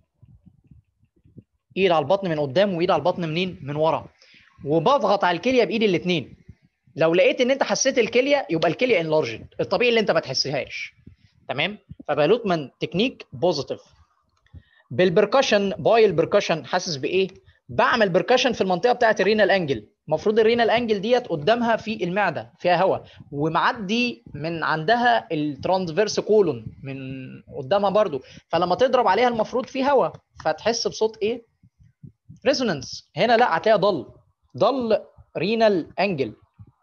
ايد على البطن من قدام وايد على البطن منين من ورا وبضغط على الكليه بايدي الاثنين لو لقيت ان انت حسيت الكليه يبقى الكليه انلارجد الطبيعي اللي انت ما تحسهاش تمام فبالوتمان تكنيك بوزيتيف بالبركشن باي البركشن حاسس بايه بعمل بركشن في المنطقه بتاعه الرينال انجل المفروض الرينال انجل ديت قدامها في المعده فيها هواء ومعدي من عندها الترانسفيرس كولون من قدامها برضو فلما تضرب عليها المفروض في هواء فتحس بصوت ايه ريزونانس هنا لا هتلاقيها ضل ضل رينال انجل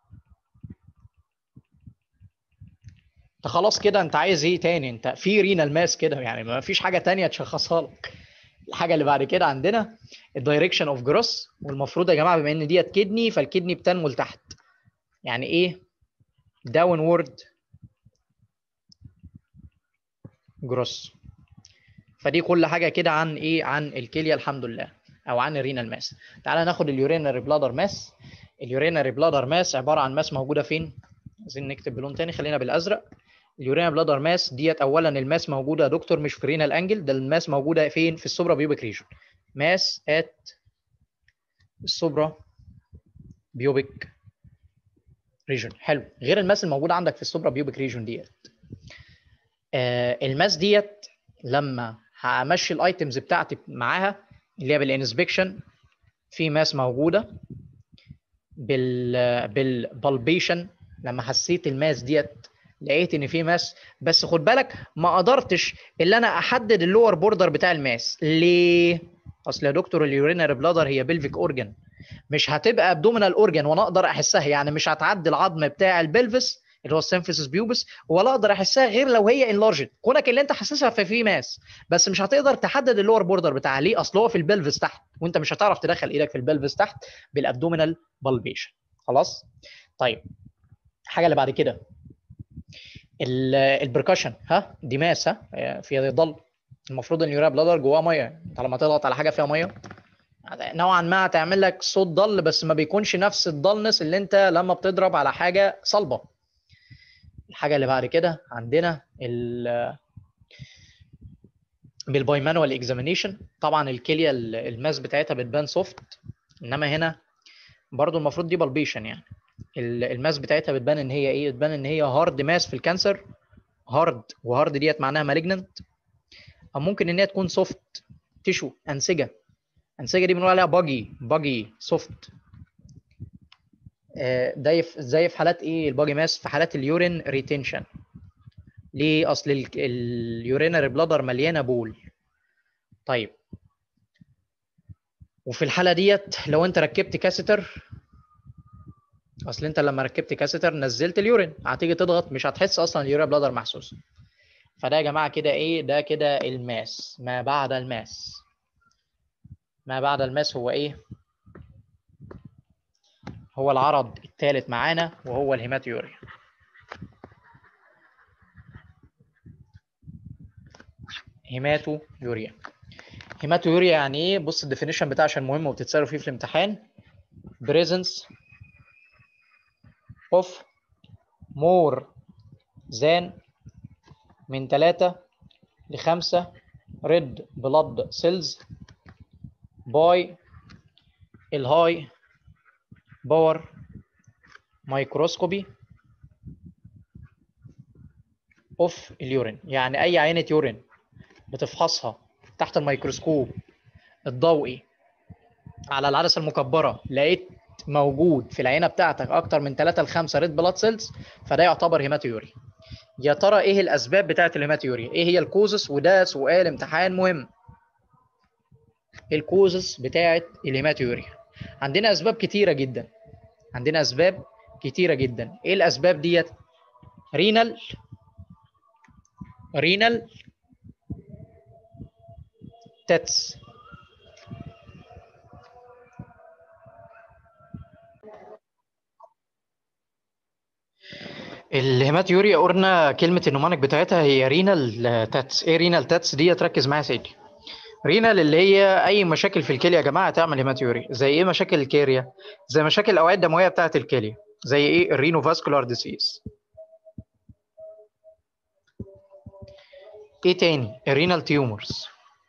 انت خلاص كده انت عايز ايه تاني انت في رينال ماس كده يعني ما فيش حاجه تانية تشخصها لك الحاجه اللي بعد كده عندنا الدايركشن اوف جروس والمفروض يا جماعه بما ان ديت كدني فالكدني بتنمو لتحت يعني ايه داون وورد جروس فدي كل حاجه كده عن ايه عن الكليه الحمد لله او عن الرينال ماس تعالى ناخد اليورينري بلادر ماس اليورينري بلادر ماس عباره عن ماس موجوده فين عايزين نكتب بلون تاني خلينا بالازرق اليورينال بلادر ماس ديت اولا الماس موجوده يا دكتور مش في رينال انجل ده الماس موجوده فين في السوبرا بيوبيك ريجون ماس ات السوبرا بيوبيك ريجون حلو غير الماس الموجوده عندك في السوبرا بيوبيك ريجون ديت آه الماس ديت لما همشي الايتمز بتاعتي معاها اللي هي بالانسبكشن في ماس موجوده بال بالبالبيشن لما حسيت الماس ديت لقيت ان في ماس بس خد بالك ما قدرتش اللي انا احدد اللور بوردر بتاع الماس ليه اصل يا دكتور اليورينري بلادر هي بلفيك اورجن مش هتبقى ابدومينال اورجن وانا اقدر احسها يعني مش هتعدي العظم بتاع البلفس اللي هو السيمفيسيس بيوبس ولا اقدر احسها غير لو هي انلارجت كونك اللي انت حاسسها في ماس بس مش هتقدر تحدد اللور بوردر بتاعها ليه اصل هو في البلفس تحت وانت مش هتعرف تدخل ايدك في البلفس تحت بالابدومينال بالبيشن خلاص طيب الحاجه اللي بعد كده البركشن ها دي ماس ها في ضل المفروض ان اليوريا بلادر جواها ميه انت لما تضغط على حاجه فيها ميه نوعا ما هتعمل لك صوت ضل بس ما بيكونش نفس الضلنس اللي انت لما بتضرب على حاجه صلبه الحاجه اللي بعد كده عندنا ال بالباي مانوال اكزامينيشن طبعا الكليه الماس بتاعتها بتبان سوفت انما هنا برضو المفروض دي بالبيشن يعني الماس بتاعتها بتبان ان هي ايه بتبان ان هي هارد ماس في الكانسر هارد وهارد ديت معناها مالجننت او ممكن ان هي تكون سوفت تيشو انسجه انسجه دي بنقول عليها باجي باجي سوفت ده زي في حالات ايه الباجي ماس في حالات اليورين ريتنشن ليه اصل اليورينري بلادر مليانه بول طيب وفي الحاله ديت لو انت ركبت كاسيتر اصل انت لما ركبت كاسيتر نزلت اليورين هتيجي تضغط مش هتحس اصلا اليوريا بلادر محسوسه فده يا جماعه كده ايه ده كده الماس ما بعد الماس ما بعد الماس هو ايه هو العرض الثالث معانا وهو الهيماتيوريا هيماتويوريا هيماتويوريا يعني ايه بص الديفينيشن بتاعها عشان مهم وبتتسالوا فيه في الامتحان presence of more than من 3 ل 5 red blood cells by الهاي باور مايكروسكوبي اوف اليورين يعني اي عينه يورين بتفحصها تحت الميكروسكوب الضوئي على العدسه المكبره لقيت موجود في العينه بتاعتك اكتر من 3 ل 5 ريد بلاد سيلز فده يعتبر هيماتيوري يا ترى ايه الاسباب بتاعه الهيماتيوري ايه هي الكوزس وده سؤال امتحان مهم الكوزس بتاعه الهيماتيوري عندنا اسباب كتيره جدا عندنا اسباب كتيره جدا ايه الاسباب ديت رينال رينال تاتس الهيماتيوريا قلنا كلمة النمانك بتاعتها هي رينال تاتس ايه رينال تاتس دي تركز معايا يا سيدي رينال اللي هي اي مشاكل في الكليه يا جماعه تعمل هيماتيوري زي ايه مشاكل الكليه زي مشاكل الاوعيه الدمويه بتاعه الكليه زي ايه الرينو فاسكولار ديسيز ايه تاني الرينال تيومرز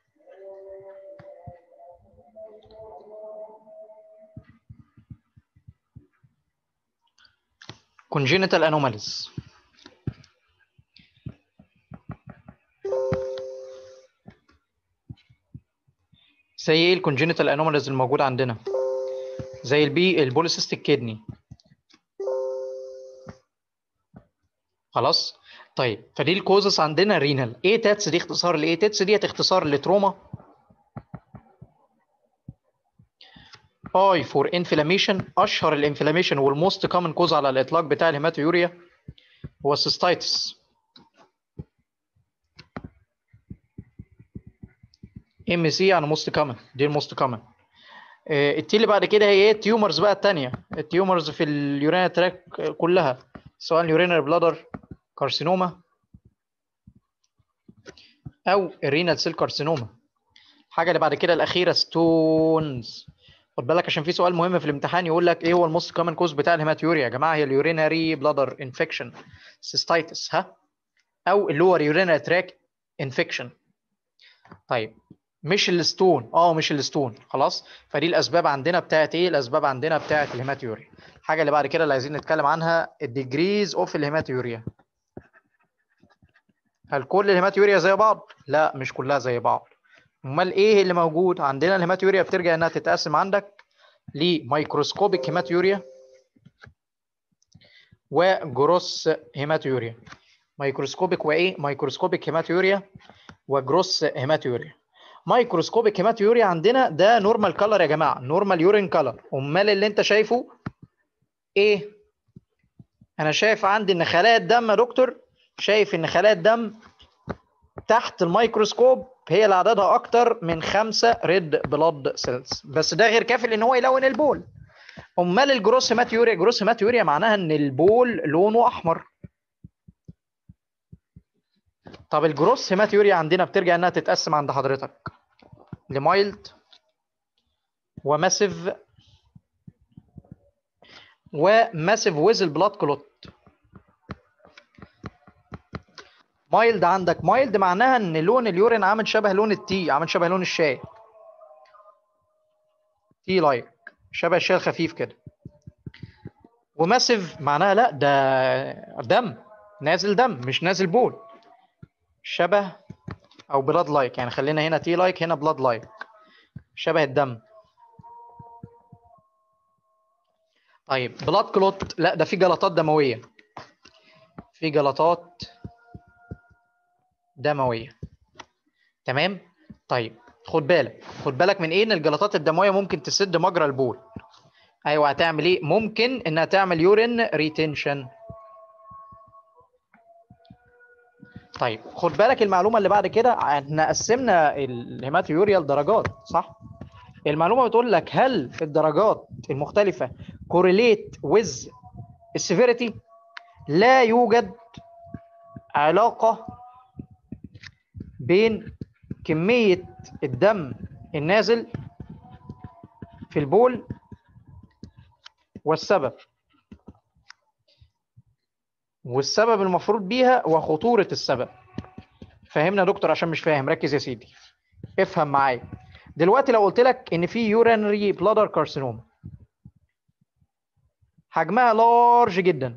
congenital anomalies زي ايه الكونجينيتال انوماليز الموجوده عندنا زي البي البوليسيستيك كيدني خلاص طيب فدي الكوزس عندنا رينال ايه تاتس دي اختصار لايه تاتس ديت اختصار لتروما اي فور انفلاميشن اشهر الانفلاميشن والموست كومن كوز على الاطلاق بتاع الهيماتويوريا هو السيستايتس ام سي يعني موست كومن دي الموست كومن التي اللي بعد كده هي ايه التيومرز بقى الثانيه التيومرز في اليورينا تراك كلها سواء اليورينال بلادر كارسينوما او الرينال سيل كارسينوما الحاجه اللي بعد كده الاخيره ستونز خد بالك عشان في سؤال مهم في الامتحان يقول لك ايه هو الموست كومن كوز بتاع الهيماتيوريا يا جماعه هي اليوريناري بلادر انفكشن سيستايتس ها او اللور يورينال تراك انفكشن طيب مش الستون اه مش الستون خلاص فدي الاسباب عندنا بتاعت ايه الاسباب عندنا بتاعت الهيماتيوريا الحاجه اللي بعد كده اللي عايزين نتكلم عنها الديجريز اوف الهيماتيوريا هل كل الهيماتيوريا زي بعض لا مش كلها زي بعض امال ايه اللي موجود عندنا الهيماتيوريا بترجع انها تتقسم عندك لميكروسكوبيك هيماتيوريا وجروس هيماتيوريا ميكروسكوبيك وايه ميكروسكوبيك هيماتيوريا وجروس هيماتيوريا مايكروسكوبيك هيماتيوريا عندنا ده نورمال كلر يا جماعه نورمال يورين كلر امال اللي انت شايفه ايه انا شايف عندي ان خلايا الدم يا دكتور شايف ان خلايا الدم تحت الميكروسكوب هي اللي عددها اكتر من خمسة ريد بلاد سيلز بس ده غير كافي ان هو يلون البول امال الجروس هيماتيوريا جروس هيماتيوريا معناها ان البول لونه احمر طب الجروس هيماتيوريا عندنا بترجع انها تتقسم عند حضرتك لمايلد وماسيف وماسيف ويز البلاد كلوت مايلد عندك مايلد معناها ان لون اليورين عامل شبه لون التي عامل شبه لون الشاي تي لايك شبه الشاي الخفيف كده وماسيف معناها لا ده دم نازل دم مش نازل بول شبه او بلاد لايك يعني خلينا هنا تي لايك هنا بلاد لايك شبه الدم طيب بلاد كلوت لا ده في جلطات دمويه في جلطات دمويه تمام طيب خد بالك خد بالك من ايه ان الجلطات الدمويه ممكن تسد مجرى البول ايوه هتعمل ايه ممكن انها تعمل يورين ريتنشن طيب خد بالك المعلومه اللي بعد كده احنا قسمنا الهيماتيوريا لدرجات صح المعلومه بتقول لك هل الدرجات المختلفه كوريليت ويز السيفيريتي لا يوجد علاقه بين كميه الدم النازل في البول والسبب والسبب المفروض بيها وخطورة السبب فهمنا يا دكتور عشان مش فاهم ركز يا سيدي افهم معايا دلوقتي لو قلت لك ان في يورينري بلادر كارسينوما حجمها لارج جدا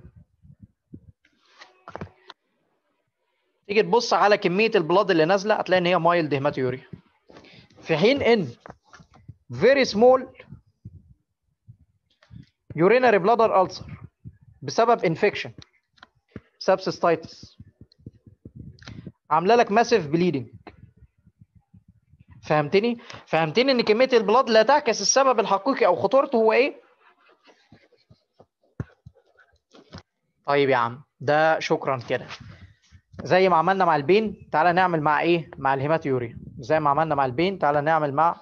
تيجي تبص على كمية البلاد اللي نازلة هتلاقي ان هي مايلد هيماتيوريا في حين ان very small urinary bladder ulcer بسبب انفكشن بسبب سيستايتس عامله لك ماسيف بليدنج فهمتني فهمتني ان كميه البلاد لا تعكس السبب الحقيقي او خطورته هو ايه طيب يا عم ده شكرا كده زي ما عملنا مع البين تعالى نعمل مع ايه مع الهيماتيوريا زي ما عملنا مع البين تعالى نعمل مع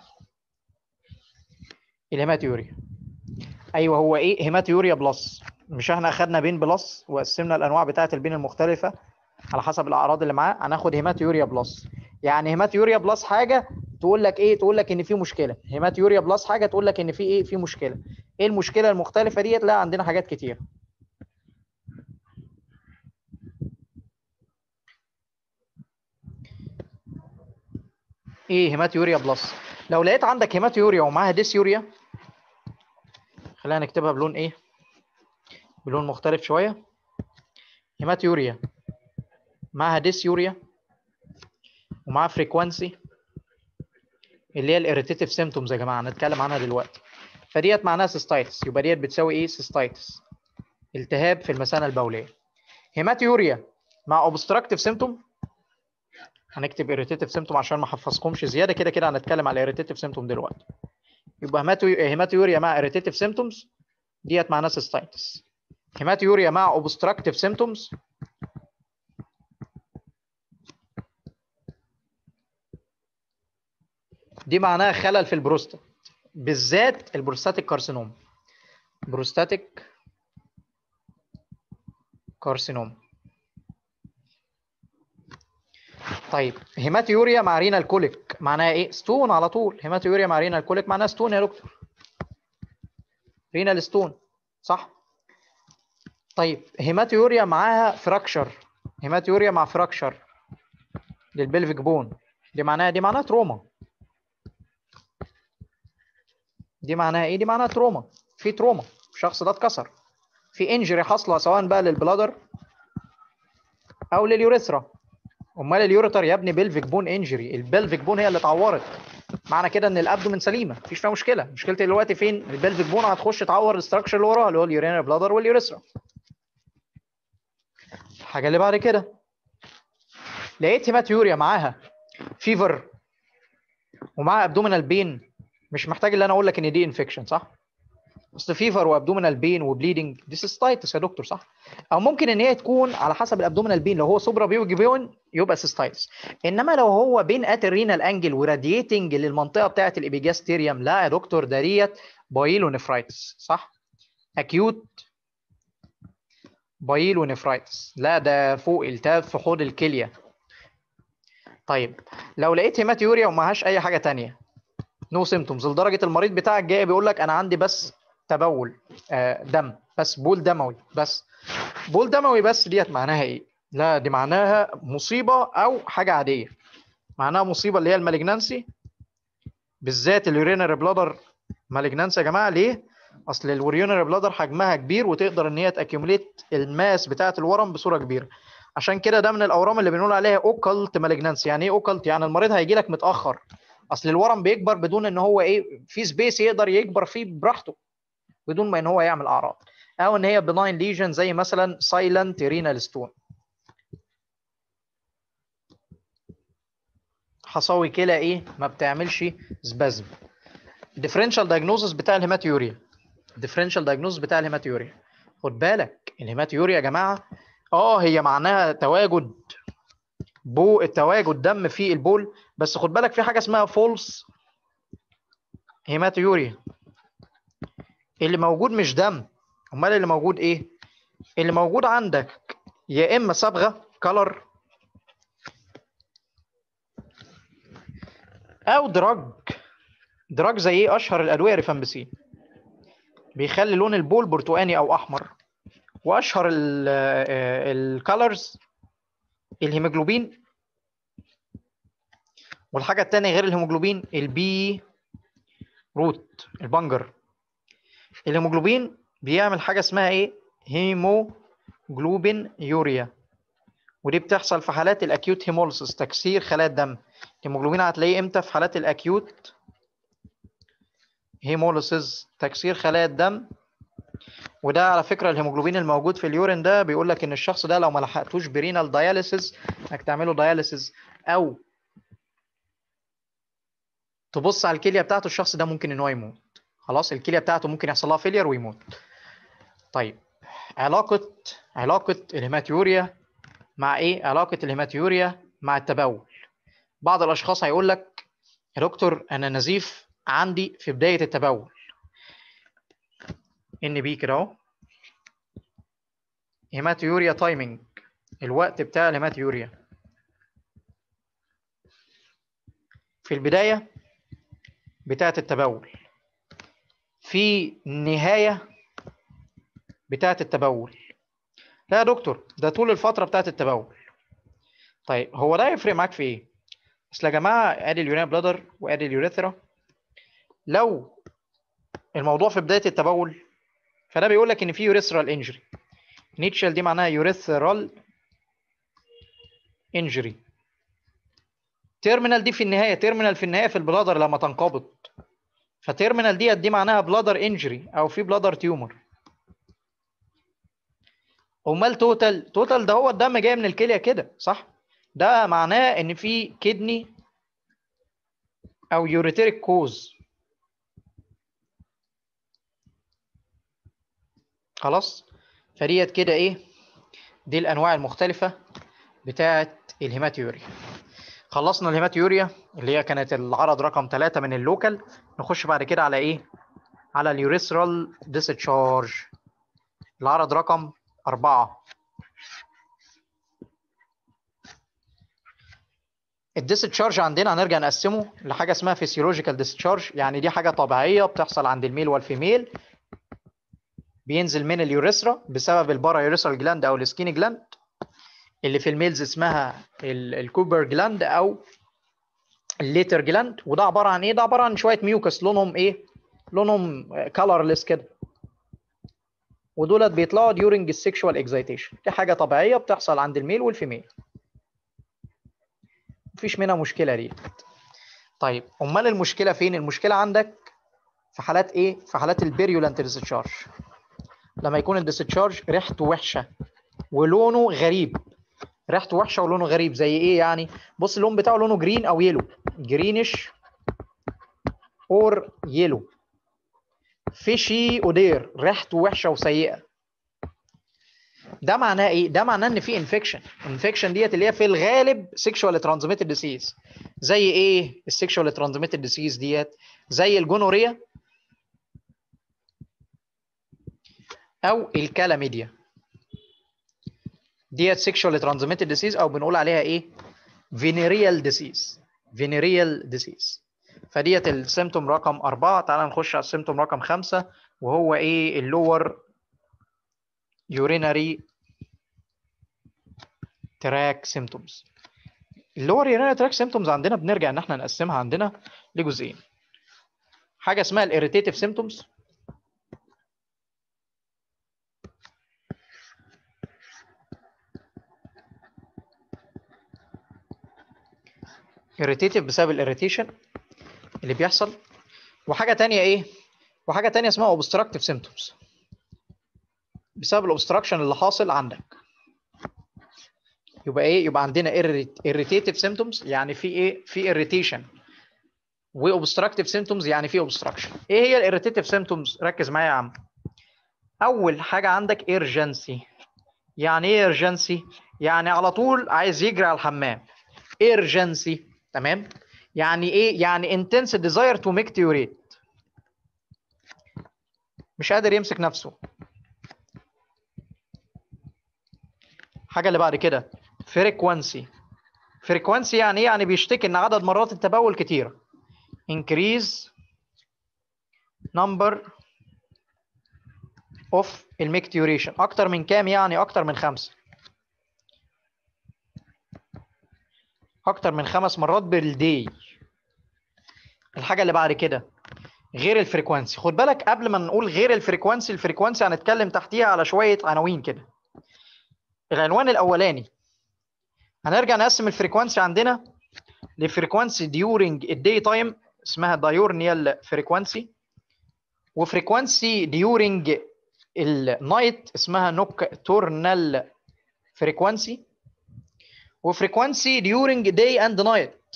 الهيماتيوريا ايوه هو ايه هيماتيوريا بلس مش احنا اخدنا بين بلس وقسمنا الانواع بتاعه البين المختلفه على حسب الاعراض اللي معاه هناخد هيماتيوريا بلس يعني هيماتيوريا بلس حاجه تقول لك ايه تقول لك ان في مشكله هيماتيوريا بلس حاجه تقول لك ان في ايه في مشكله ايه المشكله المختلفه ديت لا عندنا حاجات كتير ايه هيماتيوريا بلس لو لقيت عندك هيماتيوريا ومعاها ديسيوريا خلينا نكتبها بلون ايه بلون مختلف شويه هيماتيوريا معاها ديسيوريا ومعاها فريكوانسي اللي هي الاريتيتيف سيمتومز يا جماعه هنتكلم عنها دلوقتي فديت معناها سيستايتس يبقى ديت بتساوي ايه سيستايتس التهاب في المثانه البوليه هيماتيوريا مع اوبستراكتيف سيمتوم هنكتب irritative symptom عشان ما احفظكمش زياده كده كده هنتكلم على irritative symptom دلوقتي يبقى هيماتو هيماتويوريا مع اريتيتيف سيمتومز ديت معناها سيستايتس هيماتويوريا مع اوبستراكتيف سيمتومز دي معناها خلل في البروستات بالذات البروستاتيك كارسينوم بروستاتيك كارسينوم طيب هيماتيوريا مع رينال كوليك معناها ايه ستون على طول هيماتيوريا مع رينال كوليك معناها ستون يا دكتور رينال ستون صح طيب هيماتيوريا معاها فراكشر هيماتيوريا مع فراكشر للبلفيك بون دي معناها دي معناها تروما دي معناها ايه دي معناها تروما في تروما الشخص ده اتكسر في انجري حاصله سواء بقى للبلادر او لليوريثرا امال اليوريتر يا ابني بلفيك بون انجري البلفيك بون هي اللي اتعورت معنى كده ان الابدومن سليمه مفيش فيها مشكله مشكلتي دلوقتي فين البلفيك بون هتخش تعور الاستراكشر اللي وراها اللي هو اليورينال بلادر واليوريثرا الحاجه اللي بعد كده لقيت هيماتيوريا معاها فيفر ومعاها ابدومينال بين مش محتاج ان انا اقول لك ان دي انفكشن صح اصل فيفر وابدومينال بين وبليدنج دي سيستايتس يا دكتور صح او ممكن ان هي تكون على حسب الابدومينال بين لو هو سوبرا بيون يبقى سيستايتس انما لو هو بين اترينال انجل وراديتنج للمنطقه بتاعه الابيجاستيريوم لا يا دكتور ده ديت بايلونيفرايتس صح اكيوت بايلونيفرايتس لا ده فوق التهاب في حوض الكليه طيب لو لقيت هيماتيوريا ومعهاش اي حاجه تانية نو no سيمتومز لدرجه المريض بتاعك جاي بيقول لك انا عندي بس تبول آه دم بس بول دموي بس بول دموي بس ديت معناها ايه لا دي معناها مصيبه او حاجه عاديه معناها مصيبه اللي هي المالجنانسي بالذات اليورينري بلادر مالجنانسي يا جماعه ليه اصل الوريونري بلادر حجمها كبير وتقدر ان هي تاكيوميليت الماس بتاعه الورم بصوره كبيره عشان كده ده من الاورام اللي بنقول عليها اوكلت مالجنانسي يعني ايه اوكلت يعني المريض هيجي لك متاخر اصل الورم بيكبر بدون ان هو ايه في سبيس يقدر يكبر فيه براحته بدون ما ان هو يعمل اعراض او ان هي بناين ليجن زي مثلا سايلنت رينال ستون حصاوي كلى ايه ما بتعملش سبازم ديفرنشال دايجنوزس بتاع الهيماتيوريا ديفرنشال دايجنوزس بتاع الهيماتيوريا خد بالك الهيماتيوريا يا جماعه اه هي معناها تواجد بو التواجد دم في البول بس خد بالك في حاجه اسمها فولس هيماتيوريا اللي موجود مش دم امال اللي موجود ايه اللي موجود عندك يا اما صبغه كلر او دراج دراج زي ايه اشهر الادويه ريفامبسين بيخلي لون البول برتقاني او احمر واشهر الكالرز الهيموجلوبين والحاجه الثانيه غير الهيموجلوبين البي روت البنجر الهيموجلوبين بيعمل حاجه اسمها ايه هيموجلوبين يوريا ودي بتحصل في حالات الاكيوت هيموليسيس تكسير خلايا الدم الهيموجلوبين هتلاقيه امتى في حالات الاكيوت هيموليسيس تكسير خلايا الدم وده على فكره الهيموجلوبين الموجود في اليورين ده بيقول لك ان الشخص ده لو ما لحقتوش برينال داياليسيس انك تعمله داياليسيس او تبص على الكليه بتاعته الشخص ده ممكن ان هو يموت خلاص الكليه بتاعته ممكن يحصل لها فيلير ويموت طيب علاقه علاقه الهيماتيوريا مع ايه علاقه الهيماتيوريا مع التبول بعض الاشخاص هيقول لك يا دكتور انا نزيف عندي في بدايه التبول ان بي كده اهو هيماتيوريا تايمينج الوقت بتاع الهيماتيوريا في البدايه بتاعه التبول في نهايه بتاعه التبول لا يا دكتور ده طول الفتره بتاعه التبول طيب هو ده يفرق معاك في ايه اصل يا جماعه ادي اليورين بلادر وادي اليوريثرا لو الموضوع في بدايه التبول فده بيقول لك ان في يوريثرال انجري نيتشال دي معناها يوريثرال انجري تيرمينال دي في النهايه تيرمينال في النهايه في البلادر لما تنقبض فتيرمينال ديت دي معناها بلادر انجري او في بلادر تيومر امال توتال توتال ده هو الدم جاي من الكليه كده صح ده معناه ان في كدني او يوريتيريك كوز خلاص فديت كده ايه دي الانواع المختلفه بتاعه الهيماتيوريا خلصنا الهيماتيوريا اللي هي كانت العرض رقم ثلاثة من اللوكال نخش بعد كده على ايه على اليوريثرال ديسشارج العرض رقم أربعة الديسشارج عندنا هنرجع نقسمه لحاجة اسمها فيسيولوجيكال ديسشارج يعني دي حاجة طبيعية بتحصل عند الميل والفيميل بينزل من اليوريثرا بسبب البارا يوريثرال جلاند او السكيني جلاند اللي في الميلز اسمها الكوبر جلاند او الليتر جلاند وده عباره عن ايه ده عباره عن شويه ميوكس لونهم ايه لونهم كلرلس كده ودولت بيطلعوا ديورنج السكشوال اكزايتيشن دي حاجه طبيعيه بتحصل عند الميل والفيميل مفيش منها مشكله دي طيب امال المشكله فين المشكله عندك في حالات ايه في حالات البيريولانت ديسشارج لما يكون الديسشارج ريحته وحشه ولونه غريب ريحته وحشه ولونه غريب زي ايه يعني بص اللون بتاعه لونه جرين او يلو جرينش اور يلو فيشي اودير ريحته وحشه وسيئه ده معناه ايه ده معناه ان في انفكشن انفكشن ديت اللي هي في الغالب سيكشوال ترانزميتد ديسيز زي ايه السيكشوال ترانزميتد ديسيز ديت زي الجونوريا او الكلاميديا ديت سيكشوال ترانزميتد ديسيز او بنقول عليها ايه فينيريال ديسيز فينيريال ديسيز فديت السيمتوم رقم أربعة تعال نخش على السيمتوم رقم خمسة وهو ايه اللور يورينري تراك سيمتومز اللور يورينري تراك سيمتومز عندنا بنرجع ان احنا نقسمها عندنا لجزئين حاجه اسمها الاريتيتيف سيمتومز irritative بسبب الاريتيشن اللي بيحصل وحاجه تانية ايه وحاجه تانية اسمها obstructive symptoms بسبب الاوبستراكشن اللي حاصل عندك يبقى ايه يبقى عندنا irritative symptoms يعني في ايه في irritation وobstructive symptoms يعني في obstruction ايه هي الirritative symptoms ركز معايا يا عم اول حاجه عندك urgency يعني ايه urgency يعني على طول عايز يجري على الحمام urgency تمام يعني ايه يعني intense desire to make urate مش قادر يمسك نفسه حاجه اللي بعد كده frequency frequency يعني ايه يعني بيشتكي ان عدد مرات التبول كتيره increase number of الميكتيوريشن اكتر من كام يعني اكتر من خمسه اكتر من خمس مرات بالدي الحاجه اللي بعد كده غير الفريكوانسي خد بالك قبل ما نقول غير الفريكوانسي الفريكوانسي هنتكلم تحتيها على شويه عناوين كده العنوان الاولاني هنرجع نقسم الفريكوانسي عندنا لفريكوانسي ديورنج الداي تايم اسمها دايورنيال فريكوانسي وفريكوانسي ديورنج النايت اسمها نوكتورنال فريكوانسي وفريكوانسي during day and night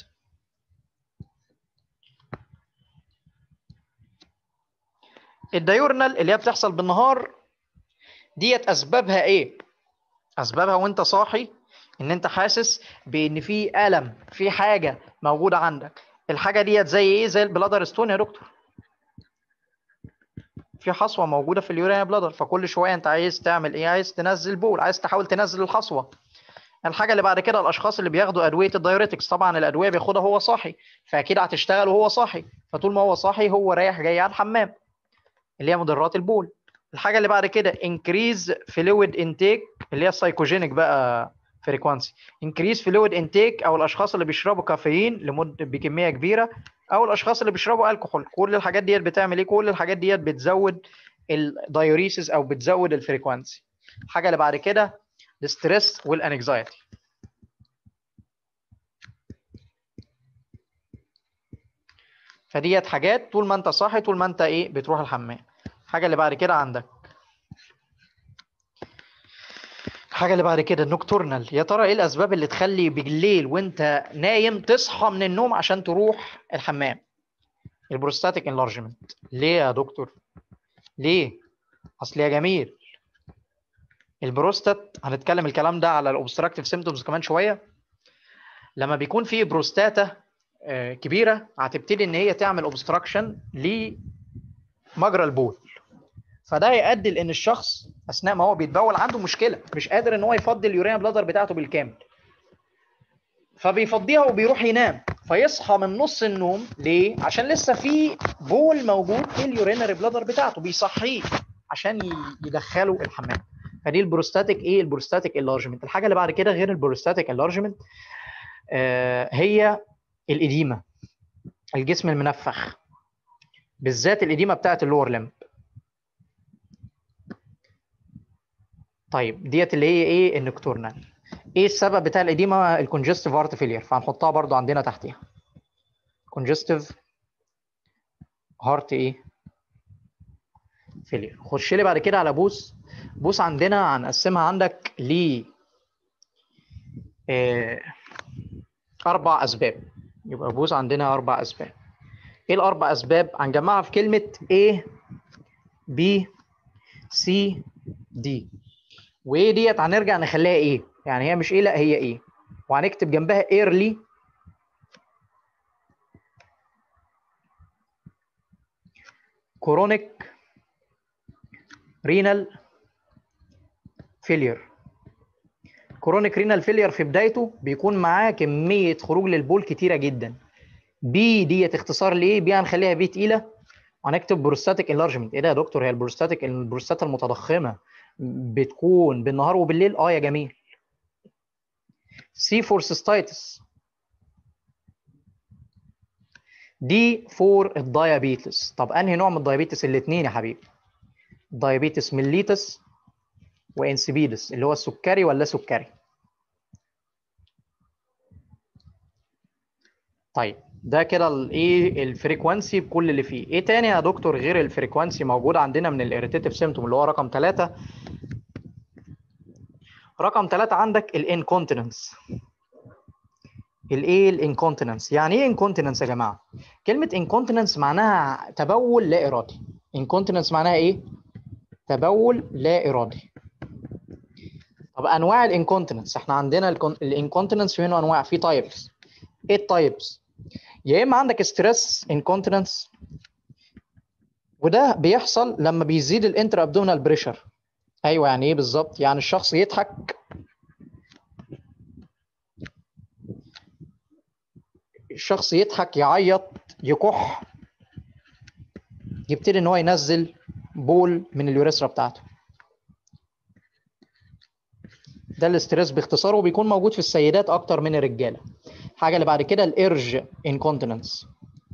الدايورنال اللي هي بتحصل بالنهار ديت اسبابها ايه اسبابها وانت صاحي ان انت حاسس بان في الم في حاجه موجوده عندك الحاجه ديت زي ايه زي البلادر ستون يا دكتور في حصوه موجوده في اليوريا بلادر فكل شويه انت عايز تعمل ايه عايز تنزل بول عايز تحاول تنزل الحصوه الحاجه اللي بعد كده الاشخاص اللي بياخدوا ادويه الدايوريتكس طبعا الادويه بياخدها وهو صاحي فاكيد هتشتغل وهو صاحي فطول ما هو صاحي هو رايح جاي على الحمام اللي هي مضرات البول الحاجه اللي بعد كده انكريز فلويد انتيك اللي هي السايكوجينيك بقى فريكوانسي انكريز فلويد انتيك او الاشخاص اللي بيشربوا كافيين لمده بكميه كبيره او الاشخاص اللي بيشربوا الكحول كل الحاجات ديت بتعمل ايه كل الحاجات ديت بتزود الدايوريسيس او بتزود الفريكوانسي الحاجه اللي بعد كده الستريس والانكزايتي فديت حاجات طول ما انت صاحي طول ما انت ايه بتروح الحمام الحاجه اللي بعد كده عندك الحاجه اللي بعد كده النوكتورنال يا ترى ايه الاسباب اللي تخلي بالليل وانت نايم تصحى من النوم عشان تروح الحمام البروستاتيك انلارجمنت ليه يا دكتور ليه اصل يا جميل البروستات هنتكلم الكلام ده على الاوبستراكتيف سيمتومز كمان شويه لما بيكون في بروستاتا آه، كبيره هتبتدي ان هي تعمل اوبستراكشن لمجرى البول فده يؤدي لان الشخص اثناء ما هو بيتبول عنده مشكله مش قادر ان هو يفضي اليوريا بلادر بتاعته بالكامل فبيفضيها وبيروح ينام فيصحى من نص النوم ليه عشان لسه في بول موجود في اليورينري بلادر بتاعته بيصحيه عشان ي- يدخله الحمام فدي البروستاتيك ايه البروستاتيك انلارجمنت الحاجه اللي بعد كده غير البروستاتيك انلارجمنت آه هي الاديمه الجسم المنفخ بالذات الاديمه بتاعت اللور لمب طيب ديت اللي هي ايه النكتورنال ايه السبب بتاع الاديمه الكونجستيف هارت فيلير فهنحطها برضو عندنا تحتيها كونجستيف هارت ايه فيلير خش لي بعد كده على بوس بوس عندنا هنقسمها عندك ل آه، اربع اسباب يبقى بوس عندنا اربع اسباب ايه الاربع اسباب هنجمعها في كلمه A B C D وايه ديت هنرجع نخليها ايه يعني هي مش ايه لا هي ايه وهنكتب جنبها early chronic renal failure chronic renal failure في بدايته بيكون معاه كميه خروج للبول كتيره جدا بي ديت اختصار لايه بي هنخليها بي تقيله وهنكتب بروستاتيك انلارجمنت ايه ده يا دكتور هي البروستاتيك البروستاتا المتضخمه بتكون بالنهار وبالليل اه يا جميل سي فور سيستايتس دي فور الدايابيتس طب انهي نوع من الدايابيتس الاثنين يا حبيبي دايابيتس ميليتس وانسبيدس اللي هو السكري ولا سكري طيب ده كده الايه الفريكوانسي بكل اللي فيه ايه تاني يا دكتور غير الفريكوانسي موجود عندنا من الاريتيتيف سيمتوم اللي هو رقم ثلاثة رقم ثلاثة عندك الانكونتيننس الايه الانكونتيننس يعني ايه انكونتيننس يا جماعه كلمه انكونتيننس معناها تبول لا ارادي انكونتيننس معناها ايه تبول لا ارادي طب انواع الانكونتيننس احنا عندنا الانكونتيننس في منه انواع في تايبس ايه التايبس يا اما عندك ستريس انكونتيننس وده بيحصل لما بيزيد الانتر ابدومينال بريشر ايوه يعني ايه بالظبط يعني الشخص يضحك الشخص يضحك يعيط يكح يبتدي ان هو ينزل بول من اليوريثرا بتاعته ده الاستريس باختصار وبيكون موجود في السيدات اكتر من الرجاله الحاجه اللي بعد كده الارج انكونتيننس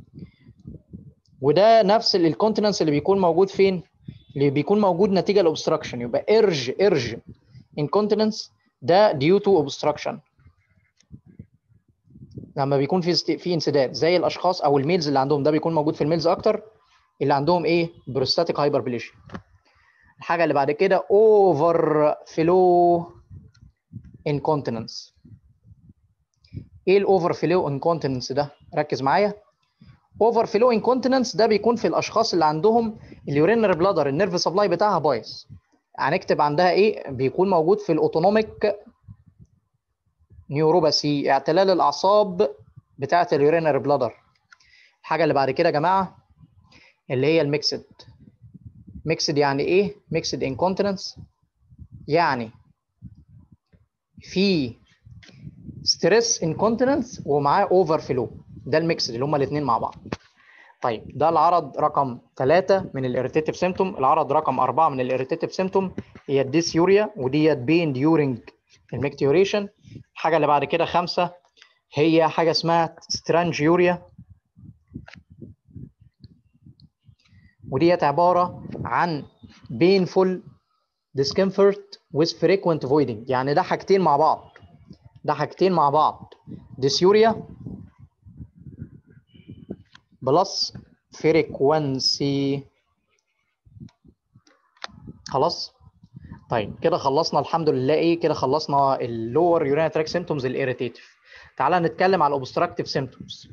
وده نفس الانكونتيننس اللي بيكون موجود فين اللي بيكون موجود نتيجه الاوبستراكشن يبقى ارج ارج انكونتيننس ده ديو تو اوبستراكشن لما بيكون في است... في انسداد زي الاشخاص او الميلز اللي عندهم ده بيكون موجود في الميلز اكتر اللي عندهم ايه بروستاتيك هايبربليشيا الحاجه اللي بعد كده اوفر فلو انكونتيننس ايه الاوفر فلو انكونتيننس ده ركز معايا اوفر فلو انكونتيننس ده بيكون في الاشخاص اللي عندهم اليورينري بلادر النيرف سبلاي بتاعها بايظ هنكتب عندها ايه بيكون موجود في الاوتونوميك نيوروباثي اعتلال الاعصاب بتاعه اليورينري بلادر الحاجه اللي بعد كده يا جماعه اللي هي الميكسد ميكسد يعني ايه ميكسد انكونتيننس يعني في ستريس انكونتيننس ومعاه اوفر فلو ده الميكسد اللي هما الاثنين مع بعض طيب ده العرض رقم ثلاثة من الاريتيتيف سيمتوم العرض رقم أربعة من الاريتيتيف سيمتوم هي الديسيوريا وديت بين ديورنج الميكتيوريشن الحاجة اللي بعد كده خمسة هي حاجة اسمها سترانجيوريا وديت عبارة عن painful discomfort with frequent voiding يعني ده حاجتين مع بعض ده حاجتين مع بعض ديسيوريا بلس فريكوانسي خلاص طيب كده خلصنا الحمد لله ايه كده خلصنا اللور يورينا تراك سيمتومز الاريتيتيف تعالى نتكلم على الاوبستراكتيف سيمتومز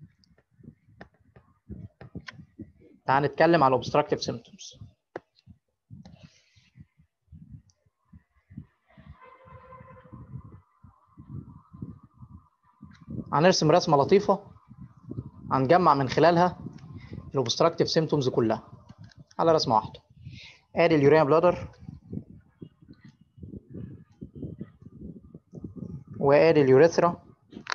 تعالى نتكلم على الاوبستراكتيف سيمتومز هنرسم رسمه لطيفه هنجمع من خلالها الاوبستراكتيف سيمتومز كلها على رسمه واحده ادي اليوريا بلادر وادي اليوريثرا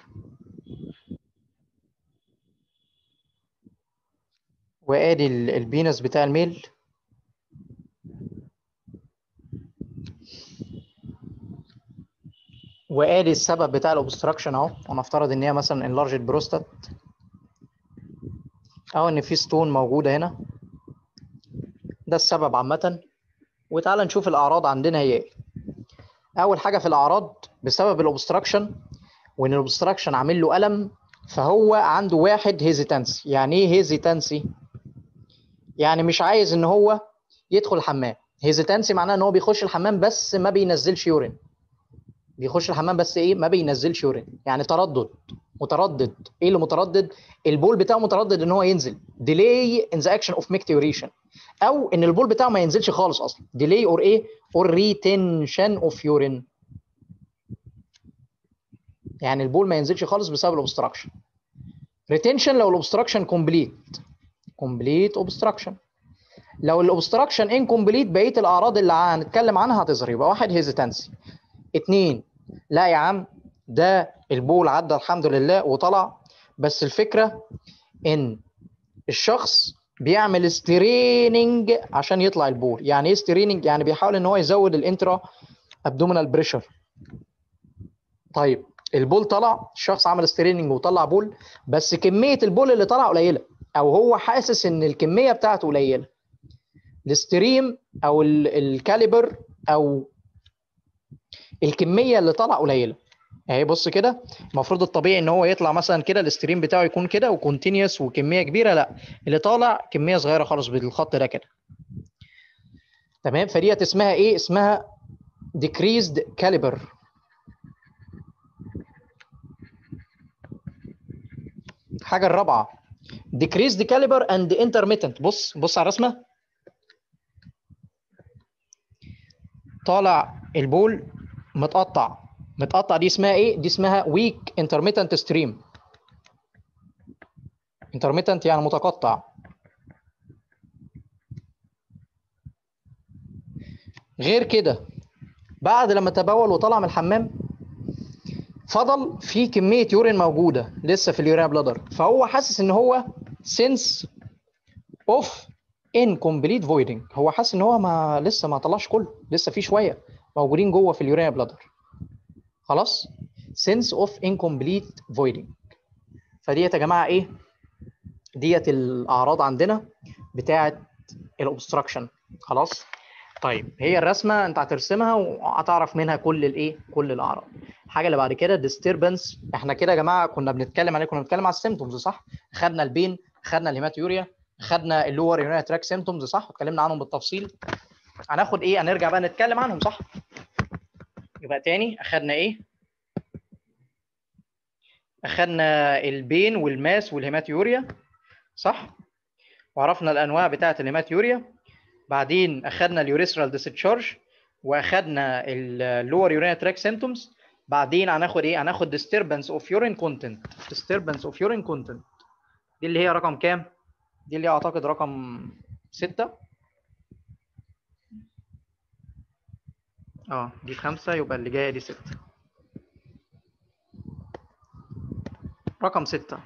وادي ال- البينس بتاع الميل وادي السبب بتاع الاوبستراكشن اهو ونفترض ان هي مثلا انلارجد بروستات او ان في ستون موجوده هنا ده السبب عامه وتعالى نشوف الاعراض عندنا هي ايه اول حاجه في الاعراض بسبب الاوبستراكشن وان الاوبستراكشن عامل له الم فهو عنده واحد هيزيتانسي يعني ايه هيزيتانسي يعني مش عايز ان هو يدخل الحمام هيزيتانسي معناه ان هو بيخش الحمام بس ما بينزلش يورين بيخش الحمام بس ايه ما بينزلش يورين يعني تردد متردد ايه اللي متردد البول بتاعه متردد ان هو ينزل ديلي ان ذا اكشن اوف ميكتيوريشن او ان البول بتاعه ما ينزلش خالص اصلا ديلي اور ايه اور ريتنشن اوف يورين يعني البول ما ينزلش خالص بسبب الاوبستراكشن ريتنشن لو الاوبستراكشن كومبليت كومبليت اوبستراكشن لو الاوبستراكشن انكمبليت بقيه الاعراض اللي هنتكلم عنها هتظهر يبقى واحد هيزيتانسي اتنين لا يا عم ده البول عدى الحمد لله وطلع بس الفكره ان الشخص بيعمل ستريننج عشان يطلع البول يعني ايه ستريننج يعني بيحاول ان هو يزود الانترا ابدومينال بريشر طيب البول طلع الشخص عمل ستريننج وطلع بول بس كميه البول اللي طلع قليله او هو حاسس ان الكميه بتاعته قليله الستريم او ال- الكاليبر او الكميه اللي طالعه قليله اهي بص كده المفروض الطبيعي ان هو يطلع مثلا كده الستريم بتاعه يكون كده وكونتينيوس وكميه كبيره لا اللي طالع كميه صغيره خالص بالخط ده كده تمام فديت اسمها ايه اسمها decreased caliber الحاجه الرابعه decreased caliber and intermittent بص بص على الرسمه طالع البول متقطع متقطع دي اسمها ايه دي اسمها weak intermittent stream intermittent يعني متقطع غير كده بعد لما تبول وطلع من الحمام فضل في كميه يورين موجوده لسه في اليوريا بلادر فهو حاسس ان هو sense of incomplete voiding هو حاسس ان هو ما لسه ما طلعش كله لسه في شويه موجودين جوه في اليوريا بلادر خلاص sense of incomplete voiding فديت يا جماعه ايه ديت الاعراض عندنا بتاعه الاوبستراكشن خلاص طيب هي الرسمه انت هترسمها وهتعرف منها كل الايه كل الاعراض الحاجه اللي بعد كده ديستربنس احنا كده يا جماعه كنا بنتكلم عليه كنا بنتكلم على السيمتومز صح خدنا البين خدنا الهيماتيوريا خدنا اللور يورينري تراك سيمتومز صح واتكلمنا عنهم بالتفصيل هناخد ايه هنرجع بقى نتكلم عنهم صح يبقى تاني اخدنا ايه اخدنا البين والماس والهيماتيوريا صح وعرفنا الانواع بتاعه الهيماتيوريا بعدين اخدنا اليوريثرال ديسشارج واخدنا اللور يورينري تراك سيمتومز بعدين هناخد ايه هناخد disturbance of urine content disturbance of urine content دي اللي هي رقم كام دي اللي هي اعتقد رقم ستة اه دي خمسة يبقى اللي جاية دي ستة رقم ستة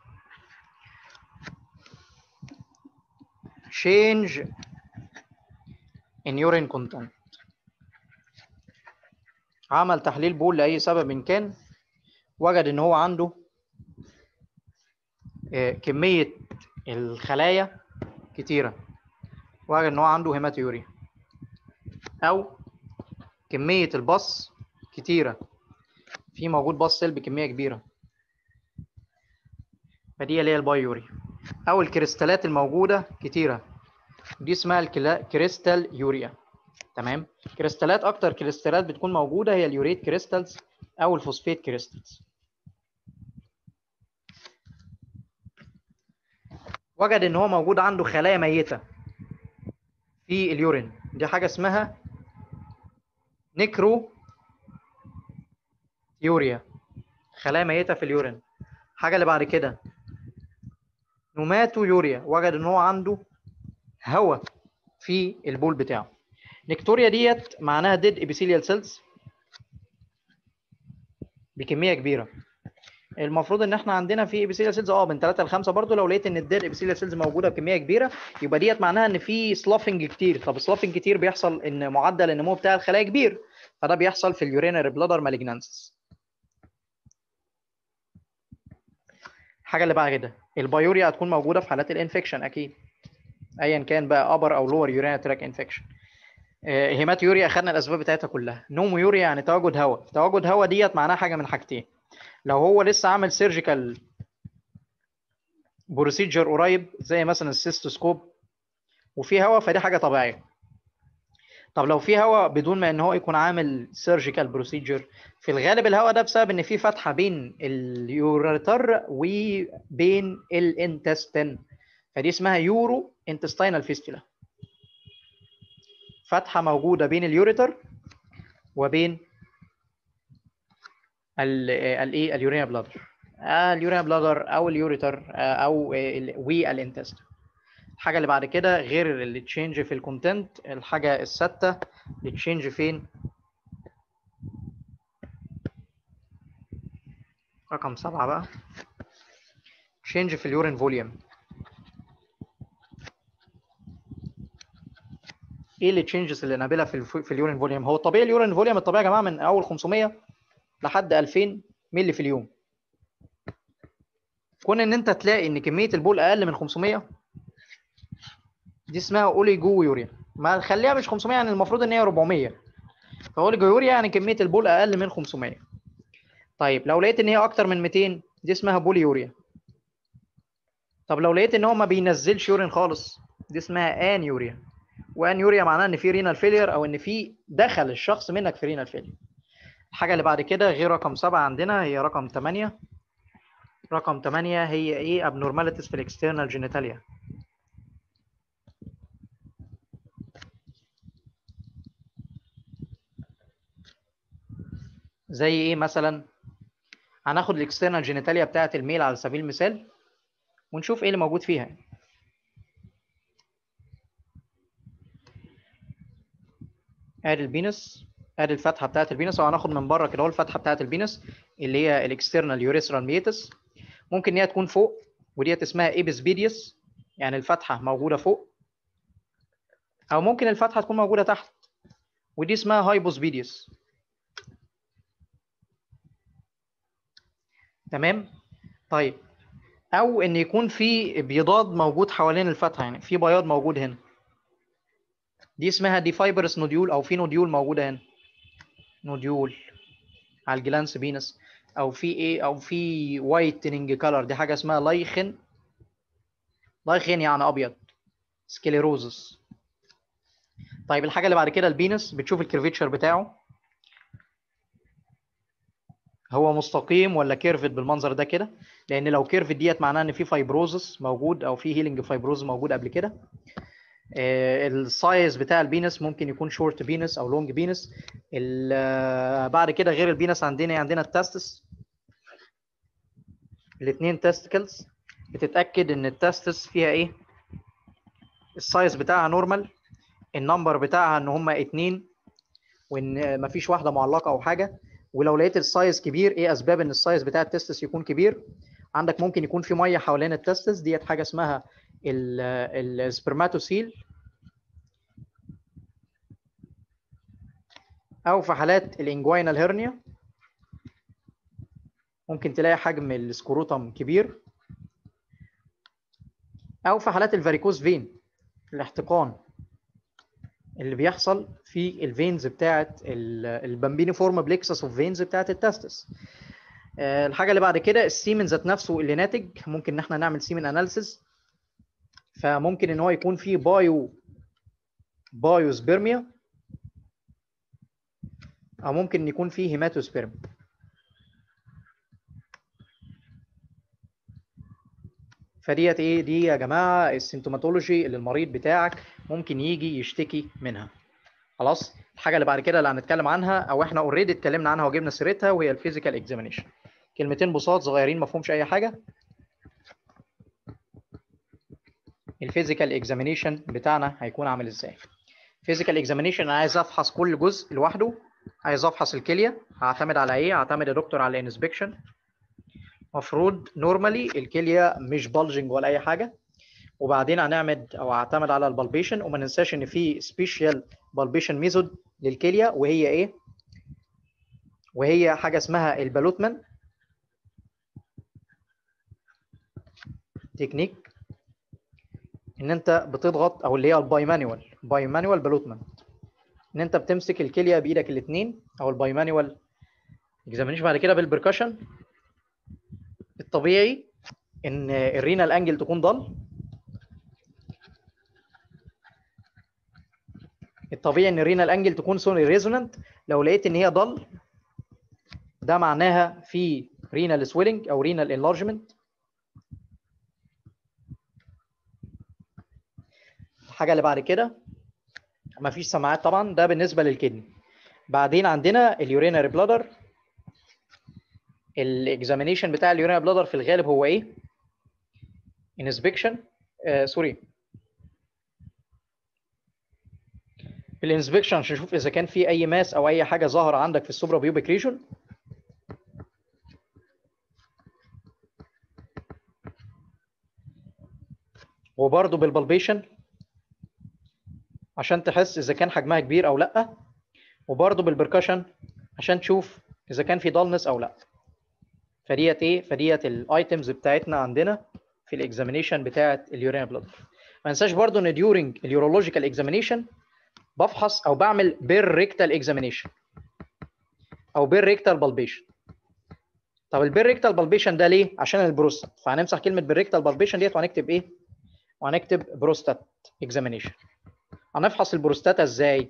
change in urine content عمل تحليل بول لأي سبب إن كان وجد إن هو عنده آه، كمية الخلايا كتيرة وجد إن هو عنده هيماتيوريا أو كمية البص كتيرة في موجود بص سيل بكمية كبيرة فدي اللي هي البايوري أو الكريستالات الموجودة كتيرة دي اسمها الكلا- كريستال يوريا تمام كريستالات اكتر كريستالات بتكون موجوده هي اليوريت كريستالز او الفوسفيت كريستالز وجد ان هو موجود عنده خلايا ميته في اليورين دي حاجه اسمها نيكرو يوريا خلايا ميته في اليورين الحاجه اللي بعد كده نوماتو يوريا وجد ان هو عنده هواء في البول بتاعه نكتوريا ديت معناها ديد ابيثيليال سيلز بكميه كبيره المفروض ان احنا عندنا في ابيثيليال سيلز اه من 3 ل 5 برضه لو لقيت ان الديد ابيثيليال سيلز موجوده بكميه كبيره يبقى ديت معناها ان في سلافنج كتير طب سلافنج كتير بيحصل ان معدل النمو بتاع الخلايا كبير فده بيحصل في اليورينري بلادر مالجنانسس الحاجه اللي بعد كده البايوريا هتكون موجوده في حالات الانفكشن اكيد ايا كان بقى ابر او لور يورينا تراك انفكشن هيماتيوريا اخذنا الاسباب بتاعتها كلها نوميوريا يعني تواجد هواء تواجد هواء ديت معناها حاجه من حاجتين لو هو لسه عامل سيرجيكال بروسيجر قريب زي مثلا السيستوسكوب وفي هواء فدي حاجه طبيعيه طب لو في هواء بدون ما ان هو يكون عامل سيرجيكال بروسيجر في الغالب الهواء ده بسبب ان في فتحه بين اليوريتر وبين الانتستين فدي اسمها يورو انتستينال فيستولا فتحه موجوده بين اليوريتر وبين الايه اليورينا بلادر اليورينا بلادر او اليوريتر او والانتست الحاجه اللي بعد كده غير اللي تشينج في الكونتنت الحاجه السادسه اللي تشينج فين رقم سبعة بقى تشينج في اليورين فوليوم ايه اللي تشينجز اللي نقابلها في في اليورين فوليوم هو الطبيعي اليورين فوليوم الطبيعي يا جماعه من اول 500 لحد 2000 مللي في اليوم كون ان انت تلاقي ان كميه البول اقل من 500 دي اسمها اوليجو يوريا ما خليها مش 500 يعني المفروض ان هي 400 فاوليجو يوريا يعني كميه البول اقل من 500 طيب لو لقيت ان هي اكتر من 200 دي اسمها بولي يوريا طب لو لقيت ان هو ما بينزلش يورين خالص دي اسمها ان يوريا وان يوريا معناها ان في رينال فيلير او ان في دخل الشخص منك في رينال فيلير الحاجه اللي بعد كده غير رقم سبعة عندنا هي رقم 8 رقم 8 هي ايه abnormalities في الاكسترنال جينيتاليا زي ايه مثلا هناخد الاكسترنال جينيتاليا بتاعه الميل على سبيل المثال ونشوف ايه اللي موجود فيها ادي البينس ادي الفتحه بتاعه البينس او هناخد من بره كده اهو الفتحه بتاعه البينس اللي هي الاكسترنال يوريثرال ميتس ممكن ان هي تكون فوق وديت اسمها ايبسبيديوس يعني الفتحه موجوده فوق او ممكن الفتحه تكون موجوده تحت ودي اسمها هايبوسبيديوس تمام طيب او ان يكون في بيضاد موجود حوالين الفتحه يعني في بياض موجود هنا دي اسمها دي فايبرس نوديول او في نوديول موجوده هنا نوديول على الجلانس بينس او في ايه او في وايتنينج كلر دي حاجه اسمها لايخن لايخن يعني ابيض سكليروزس طيب الحاجه اللي بعد كده البينس بتشوف الكيرفيتشر بتاعه هو مستقيم ولا كيرفد بالمنظر ده كده لان لو كيرفد ديت معناها ان في فايبروزس موجود او في هيلينج فايبروز موجود قبل كده السايز بتاع البينس ممكن يكون شورت بينس او لونج بينس بعد كده غير البينس عندنا عندنا التاستس الاثنين تاستكلز بتتاكد ان التاستس فيها ايه السايز بتاعها نورمال النمبر بتاعها ان هم اتنين وان مفيش واحده معلقه او حاجه ولو لقيت السايز كبير ايه اسباب ان السايز بتاع التستس يكون كبير عندك ممكن يكون في ميه حوالين التستس ديت حاجه اسمها السبرماتوسيل او في حالات الانجوينال هيرنيا ممكن تلاقي حجم السكروتم كبير او في حالات الفاريكوز فين الاحتقان اللي بيحصل في الفينز بتاعه البامبيني فورم بليكسس اوف فينز بتاعه التستس الحاجه اللي بعد كده السيمن ذات نفسه اللي ناتج ممكن ان احنا نعمل سيمن اناليسيز فممكن ان هو يكون فيه بايو بايو سبيرميا او ممكن يكون فيه هيماتوسبيرم فديت ايه دي يا جماعه السيمتوماتولوجي اللي المريض بتاعك ممكن يجي يشتكي منها خلاص الحاجه اللي بعد كده اللي هنتكلم عنها او احنا اوريدي اتكلمنا عنها وجبنا سيرتها وهي الفيزيكال اكزامينيشن كلمتين بساط صغيرين ما فيهمش اي حاجه الفيزيكال اكزامينيشن بتاعنا هيكون عامل ازاي فيزيكال اكزامينيشن انا عايز افحص كل جزء لوحده عايز افحص الكليه هعتمد على ايه هعتمد يا دكتور على انسبكشن مفروض نورمالي الكليه مش بلجنج ولا اي حاجه وبعدين هنعمد او اعتمد على البالبيشن وما ننساش ان في سبيشال بالبيشن ميثود للكليه وهي ايه وهي حاجه اسمها البالوتمان تكنيك ان انت بتضغط او اللي هي الباي مانوال باي مانوال بالوتمان ان انت بتمسك الكليه بايدك الاثنين او الباي مانوال اكزامينيشن بعد كده بالبركشن الطبيعي ان الرينال انجل تكون ضل الطبيعي ان الرينال انجل تكون سوني ريزونانت لو لقيت ان هي ضل ده معناها في رينال سويلنج او رينال انلارجمنت الحاجه اللي بعد كده مفيش سماعات طبعا ده بالنسبه للكدني بعدين عندنا اليورينري بلادر الاكزامينيشن بتاع اليورينري بلادر في الغالب هو ايه انسبكشن آه سوري الانسبكشن عشان نشوف اذا كان في اي ماس او اي حاجه ظاهره عندك في السوبرا بيوبيك ريجون وبرضه بالبلبيشن عشان تحس اذا كان حجمها كبير او لا وبرضه بالبركشن عشان تشوف اذا كان في ضلنس او لا فديت ايه فديت الايتمز بتاعتنا عندنا في الاكزامينيشن بتاعت اليورين بلاد ما ننساش برضه ان ديورنج اليورولوجيكال اكزامينيشن بفحص او بعمل بير ريكتال اكزامينيشن او بير ريكتال بالبيشن طب البير ريكتال بالبيشن ده ليه عشان البروستات فهنمسح كلمه بير ريكتال بالبيشن ديت وهنكتب ايه وهنكتب بروستات اكزامينيشن هنفحص البروستاتا ازاي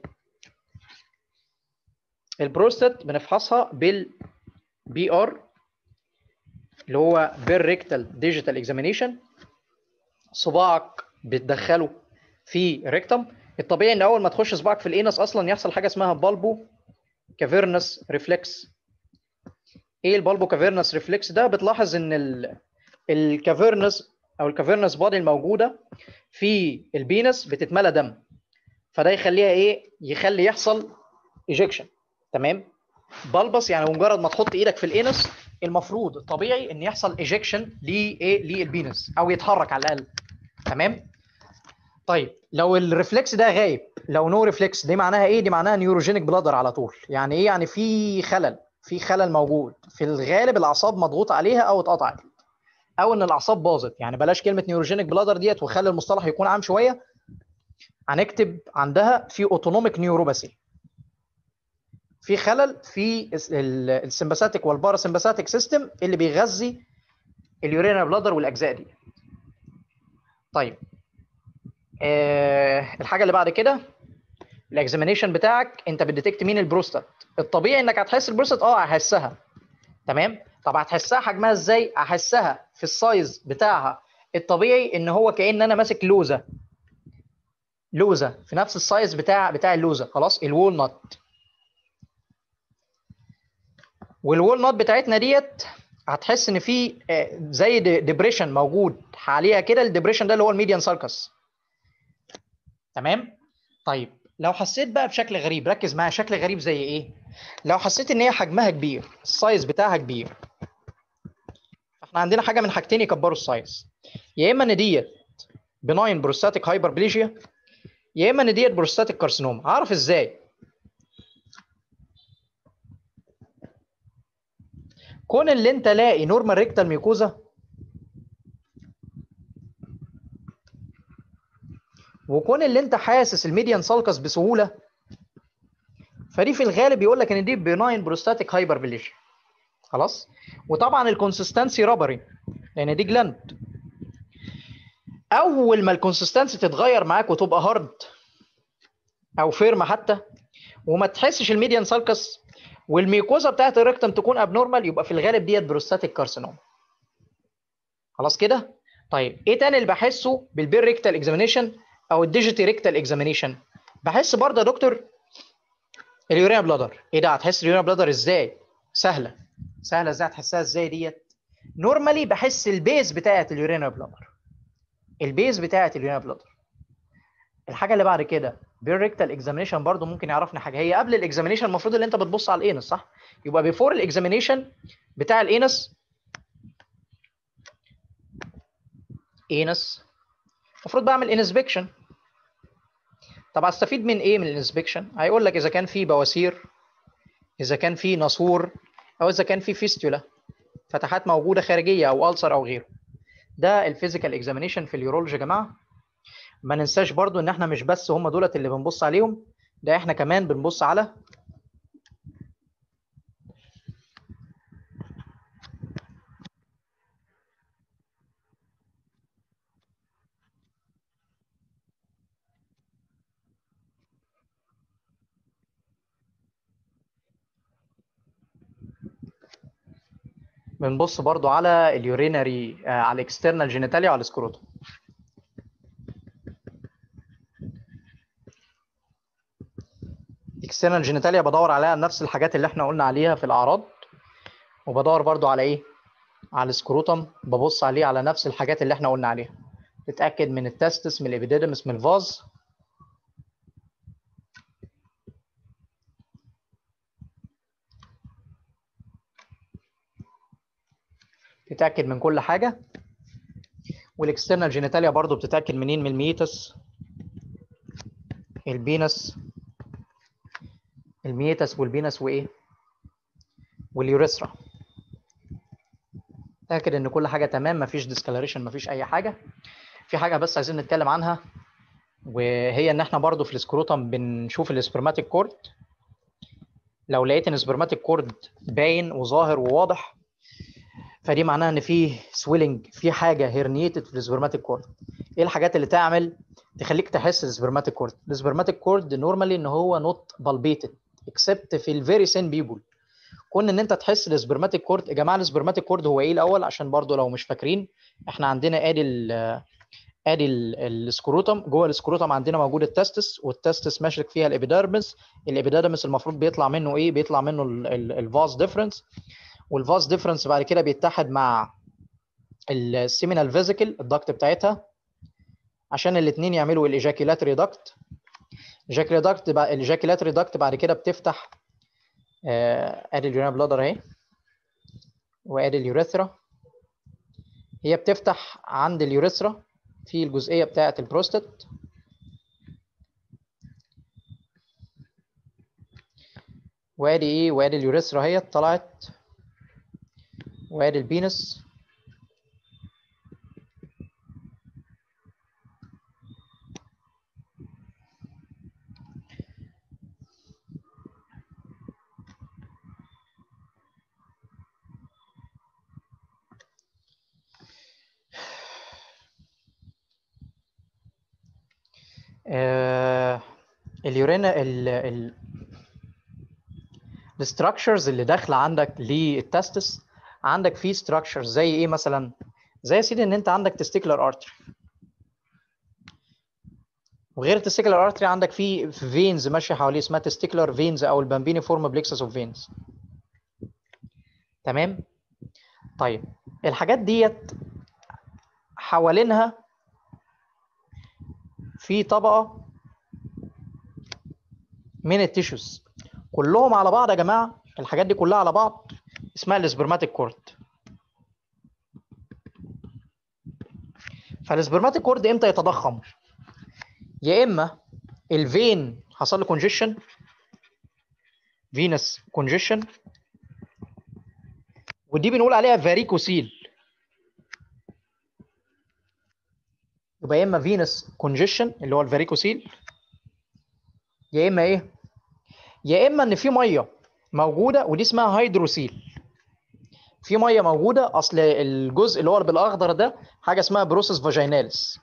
البروستات بنفحصها بال بي ار اللي هو بير ريكتال ديجيتال اكزامينيشن صباعك بتدخله في ريكتم الطبيعي ان اول ما تخش صباعك في الانس اصلا يحصل حاجه اسمها بالبو كافيرنس ريفلكس ايه البالبو كافيرنس ريفلكس ده بتلاحظ ان الكافيرنس او الكافيرنس بادي الموجوده في البينس بتتملى دم فده يخليها ايه يخلي يحصل ايجكشن تمام بلبس يعني مجرد ما تحط ايدك في الانس المفروض الطبيعي ان يحصل ايجكشن لايه للبينس او يتحرك على الاقل تمام طيب لو الريفلكس ده غايب لو نو ريفلكس دي معناها ايه دي معناها نيوروجينيك بلادر على طول يعني ايه يعني في خلل في خلل موجود في الغالب الاعصاب مضغوط عليها او اتقطعت او ان الاعصاب باظت يعني بلاش كلمه نيوروجينيك بلادر ديت وخلي المصطلح يكون عام شويه هنكتب عندها في اوتونوميك نيوروباثي في خلل في السمباثيك والباراسمباثيك سيستم اللي بيغذي اليورينا بلادر والاجزاء دي طيب أه الحاجه اللي بعد كده الاكزامينيشن بتاعك انت بتديتكت مين البروستات الطبيعي انك هتحس البروستات اه هحسها تمام طب هتحسها حجمها ازاي هحسها في السايز بتاعها الطبيعي ان هو كان انا ماسك لوزه لوزه في نفس السايز بتاع بتاع اللوزه خلاص الوول نوت والوول نوت بتاعتنا ديت هتحس ان في زي ديبريشن موجود عليها كده الديبريشن ده اللي هو الميديان ساركس تمام طيب لو حسيت بقى بشكل غريب ركز معايا شكل غريب زي ايه لو حسيت ان هي حجمها كبير السايز بتاعها كبير احنا عندنا حاجه من حاجتين يكبروا السايز يا اما ان ديت بناين بروستاتيك هايبربليجيا يا اما ان ديت بروستاتيك كارسينوما هعرف ازاي كون اللي انت لاقي نورمال ريكتال ميوكوزا وكون اللي انت حاسس الميديان سالكس بسهوله فدي في الغالب يقول لك ان دي بناين بروستاتيك هايبربليجيا خلاص وطبعا الكونسستنسي رابري لان دي جلاند اول ما الكونسستنسي تتغير معاك وتبقى هارد او فيرم حتى وما تحسش الميديان سالكس والميوكوزا بتاعت الريكتم تكون ابنورمال يبقى في الغالب ديت بروستاتيك كارسينوما خلاص كده طيب ايه تاني اللي بحسه بالبير ريكتال اكزامينيشن او الديجيتي ريكتال اكزامينيشن بحس برضه يا دكتور اليورينا بلادر ايه ده هتحس اليورينا بلادر ازاي سهله سهله ازاي هتحسها ازاي ديت نورمالي بحس البيز بتاعه اليورينا بلادر البيز بتاعه اليورينا بلادر الحاجه اللي بعد كده بالريكتال اكزامينيشن برضو ممكن يعرفنا حاجه هي قبل الاكزامينيشن المفروض اللي انت بتبص على الانس صح يبقى بيفور الاكزامينيشن بتاع الانس انس المفروض بعمل انسبكشن طب هستفيد من ايه من الانسبكشن هيقول لك اذا كان في بواسير اذا كان في ناسور او اذا كان في فيستولا فتحات موجوده خارجيه او ألسر او غيره ده الفيزيكال اكزامينيشن في اليورولوجي يا جماعه ما ننساش برضو ان احنا مش بس هم دولت اللي بنبص عليهم ده احنا كمان بنبص على بنبص برضو على اليورينري على الاكسترنال جينيتاليا وعلى السكروتوم اكسترنال جينيتاليا بدور عليها نفس الحاجات اللي احنا قلنا عليها في الاعراض وبدور برضو على ايه على السكروتم ببص عليه على نفس الحاجات اللي احنا قلنا عليها تتاكد من التستس من الابيديدمس من الفاز تتاكد من كل حاجه والاكسترنال جينيتاليا برضو بتتاكد منين من الميتس البينس الميتس والبينس وايه واليوريثرا تاكد ان كل حاجه تمام مفيش ديسكالريشن مفيش اي حاجه في حاجه بس عايزين نتكلم عنها وهي ان احنا برضو في السكروتم بنشوف السبرماتيك كورد لو لقيت ان السبرماتيك كورد باين وظاهر وواضح فدي معناها ان في سويلنج في حاجه هيرنيتد في السبرماتيك كورد ايه الحاجات اللي تعمل تخليك تحس السبرماتيك كورد السبرماتيك كورد نورمالي ان هو نوت بالبيتد اكسبت في الفيري سين بيبول كون ان انت تحس السبرماتيك كورد يا جماعه السبرماتيك كورد هو ايه الاول عشان برضو لو مش فاكرين احنا عندنا ادي ال ادي السكروتم جوه السكروتم عندنا موجود التستس والتستس ماشيك فيها الابيديرمس الابيديرمس المفروض بيطلع منه ايه بيطلع منه الفاز ديفرنس والفاز ديفرنس بعد كده بيتحد مع السيمينال فيزيكل الضغط بتاعتها عشان الاثنين يعملوا الايجاكيلاتري داكت الايجاكيلاتري داكت الايجاكيلاتري داكت بعد كده بتفتح ادي اليورينا بلادر اهي وادي اليوريثرا هي بتفتح عند اليوريثرا في الجزئيه بتاعه البروستات وادي ايه وادي اليوريثرا اهي طلعت وادي البينس آه اليورينا ال ال الستراكشرز اللي داخله عندك للتستس عندك في ستراكشرز زي ايه مثلا زي يا سيدي ان انت عندك تستيكولار ارتري وغير التستيكولار ارتري عندك في فينز ماشيه حواليه اسمها تستيكولار فينز او البامبيني فورم بليكسس اوف فينز تمام طيب الحاجات ديت حوالينها في طبقه من التيشوز كلهم على بعض يا جماعه الحاجات دي كلها على بعض اسمها السبرماتيك كورد فالسبرماتيك كورد امتى يتضخم يا اما الفين حصل له كونجيشن فينس كونجيشن ودي بنقول عليها فاريكوسيل يبقى يا اما فينس كونجيشن اللي هو الفاريكوسيل يا اما ايه يا اما ان في ميه موجوده ودي اسمها هيدروسيل في ميه موجوده اصل الجزء اللي هو بالاخضر ده حاجه اسمها بروسس فاجيناليس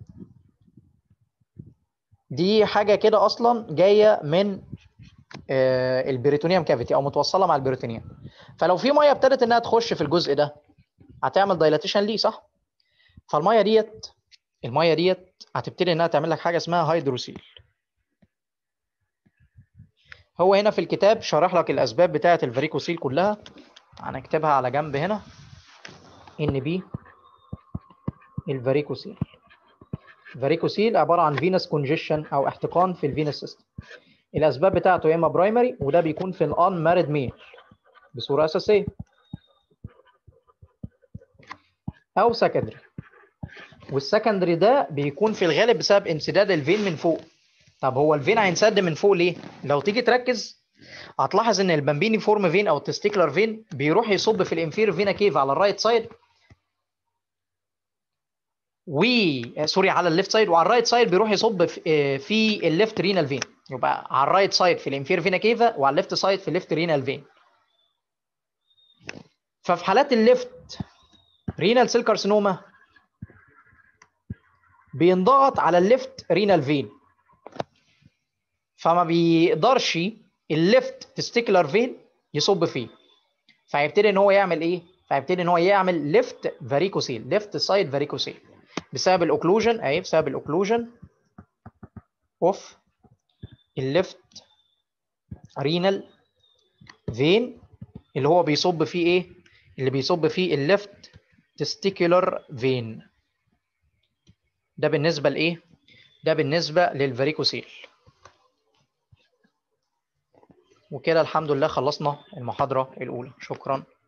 دي حاجه كده اصلا جايه من البريتونيوم كافيتي او متوصله مع البريتونيوم فلو في ميه ابتدت انها تخش في الجزء ده هتعمل دايلاتيشن ليه صح فالميه ديت الميه ديت هتبتدي انها تعمل لك حاجه اسمها هيدروسيل هو هنا في الكتاب شرح لك الاسباب بتاعه الفاريكوسيل كلها هنكتبها على جنب هنا ان بي الفاريكوسيل فاريكوسيل عباره عن فينس كونجيشن او احتقان في الفينس سيستم الاسباب بتاعته يا اما برايمري وده بيكون في الان مارد ميل بصوره اساسيه او سكندري والسكندري ده بيكون في الغالب بسبب انسداد الفين من فوق طب هو الفين هينسد من فوق ليه لو تيجي تركز هتلاحظ ان البامبيني فورم فين او التستيكلر فين بيروح يصب في الانفير فينا كيف على الرايت سايد و سوري على الليفت سايد وعلى الرايت سايد بيروح يصب في, في الليفت رينال فين يبقى على الرايت سايد في الانفير فينا كيفا وعلى الليفت سايد في الليفت رينال فين ففي حالات الليفت رينال سيل كارسينوما بينضغط على الليفت رينال فين فما بيقدرش الليفت تستيكلر فين يصب فيه فهيبتدي ان هو يعمل ايه فهيبتدي ان هو يعمل ليفت فاريكوسيل ليفت سايد فاريكوسيل بسبب الاوكلوجن اهي بسبب الاوكلوجن اوف الليفت رينال فين اللي هو بيصب فيه ايه اللي بيصب فيه الليفت تستيكولار فين ده بالنسبه لايه ده بالنسبه للفاريكوسيل وكده الحمد لله خلصنا المحاضره الاولى شكرا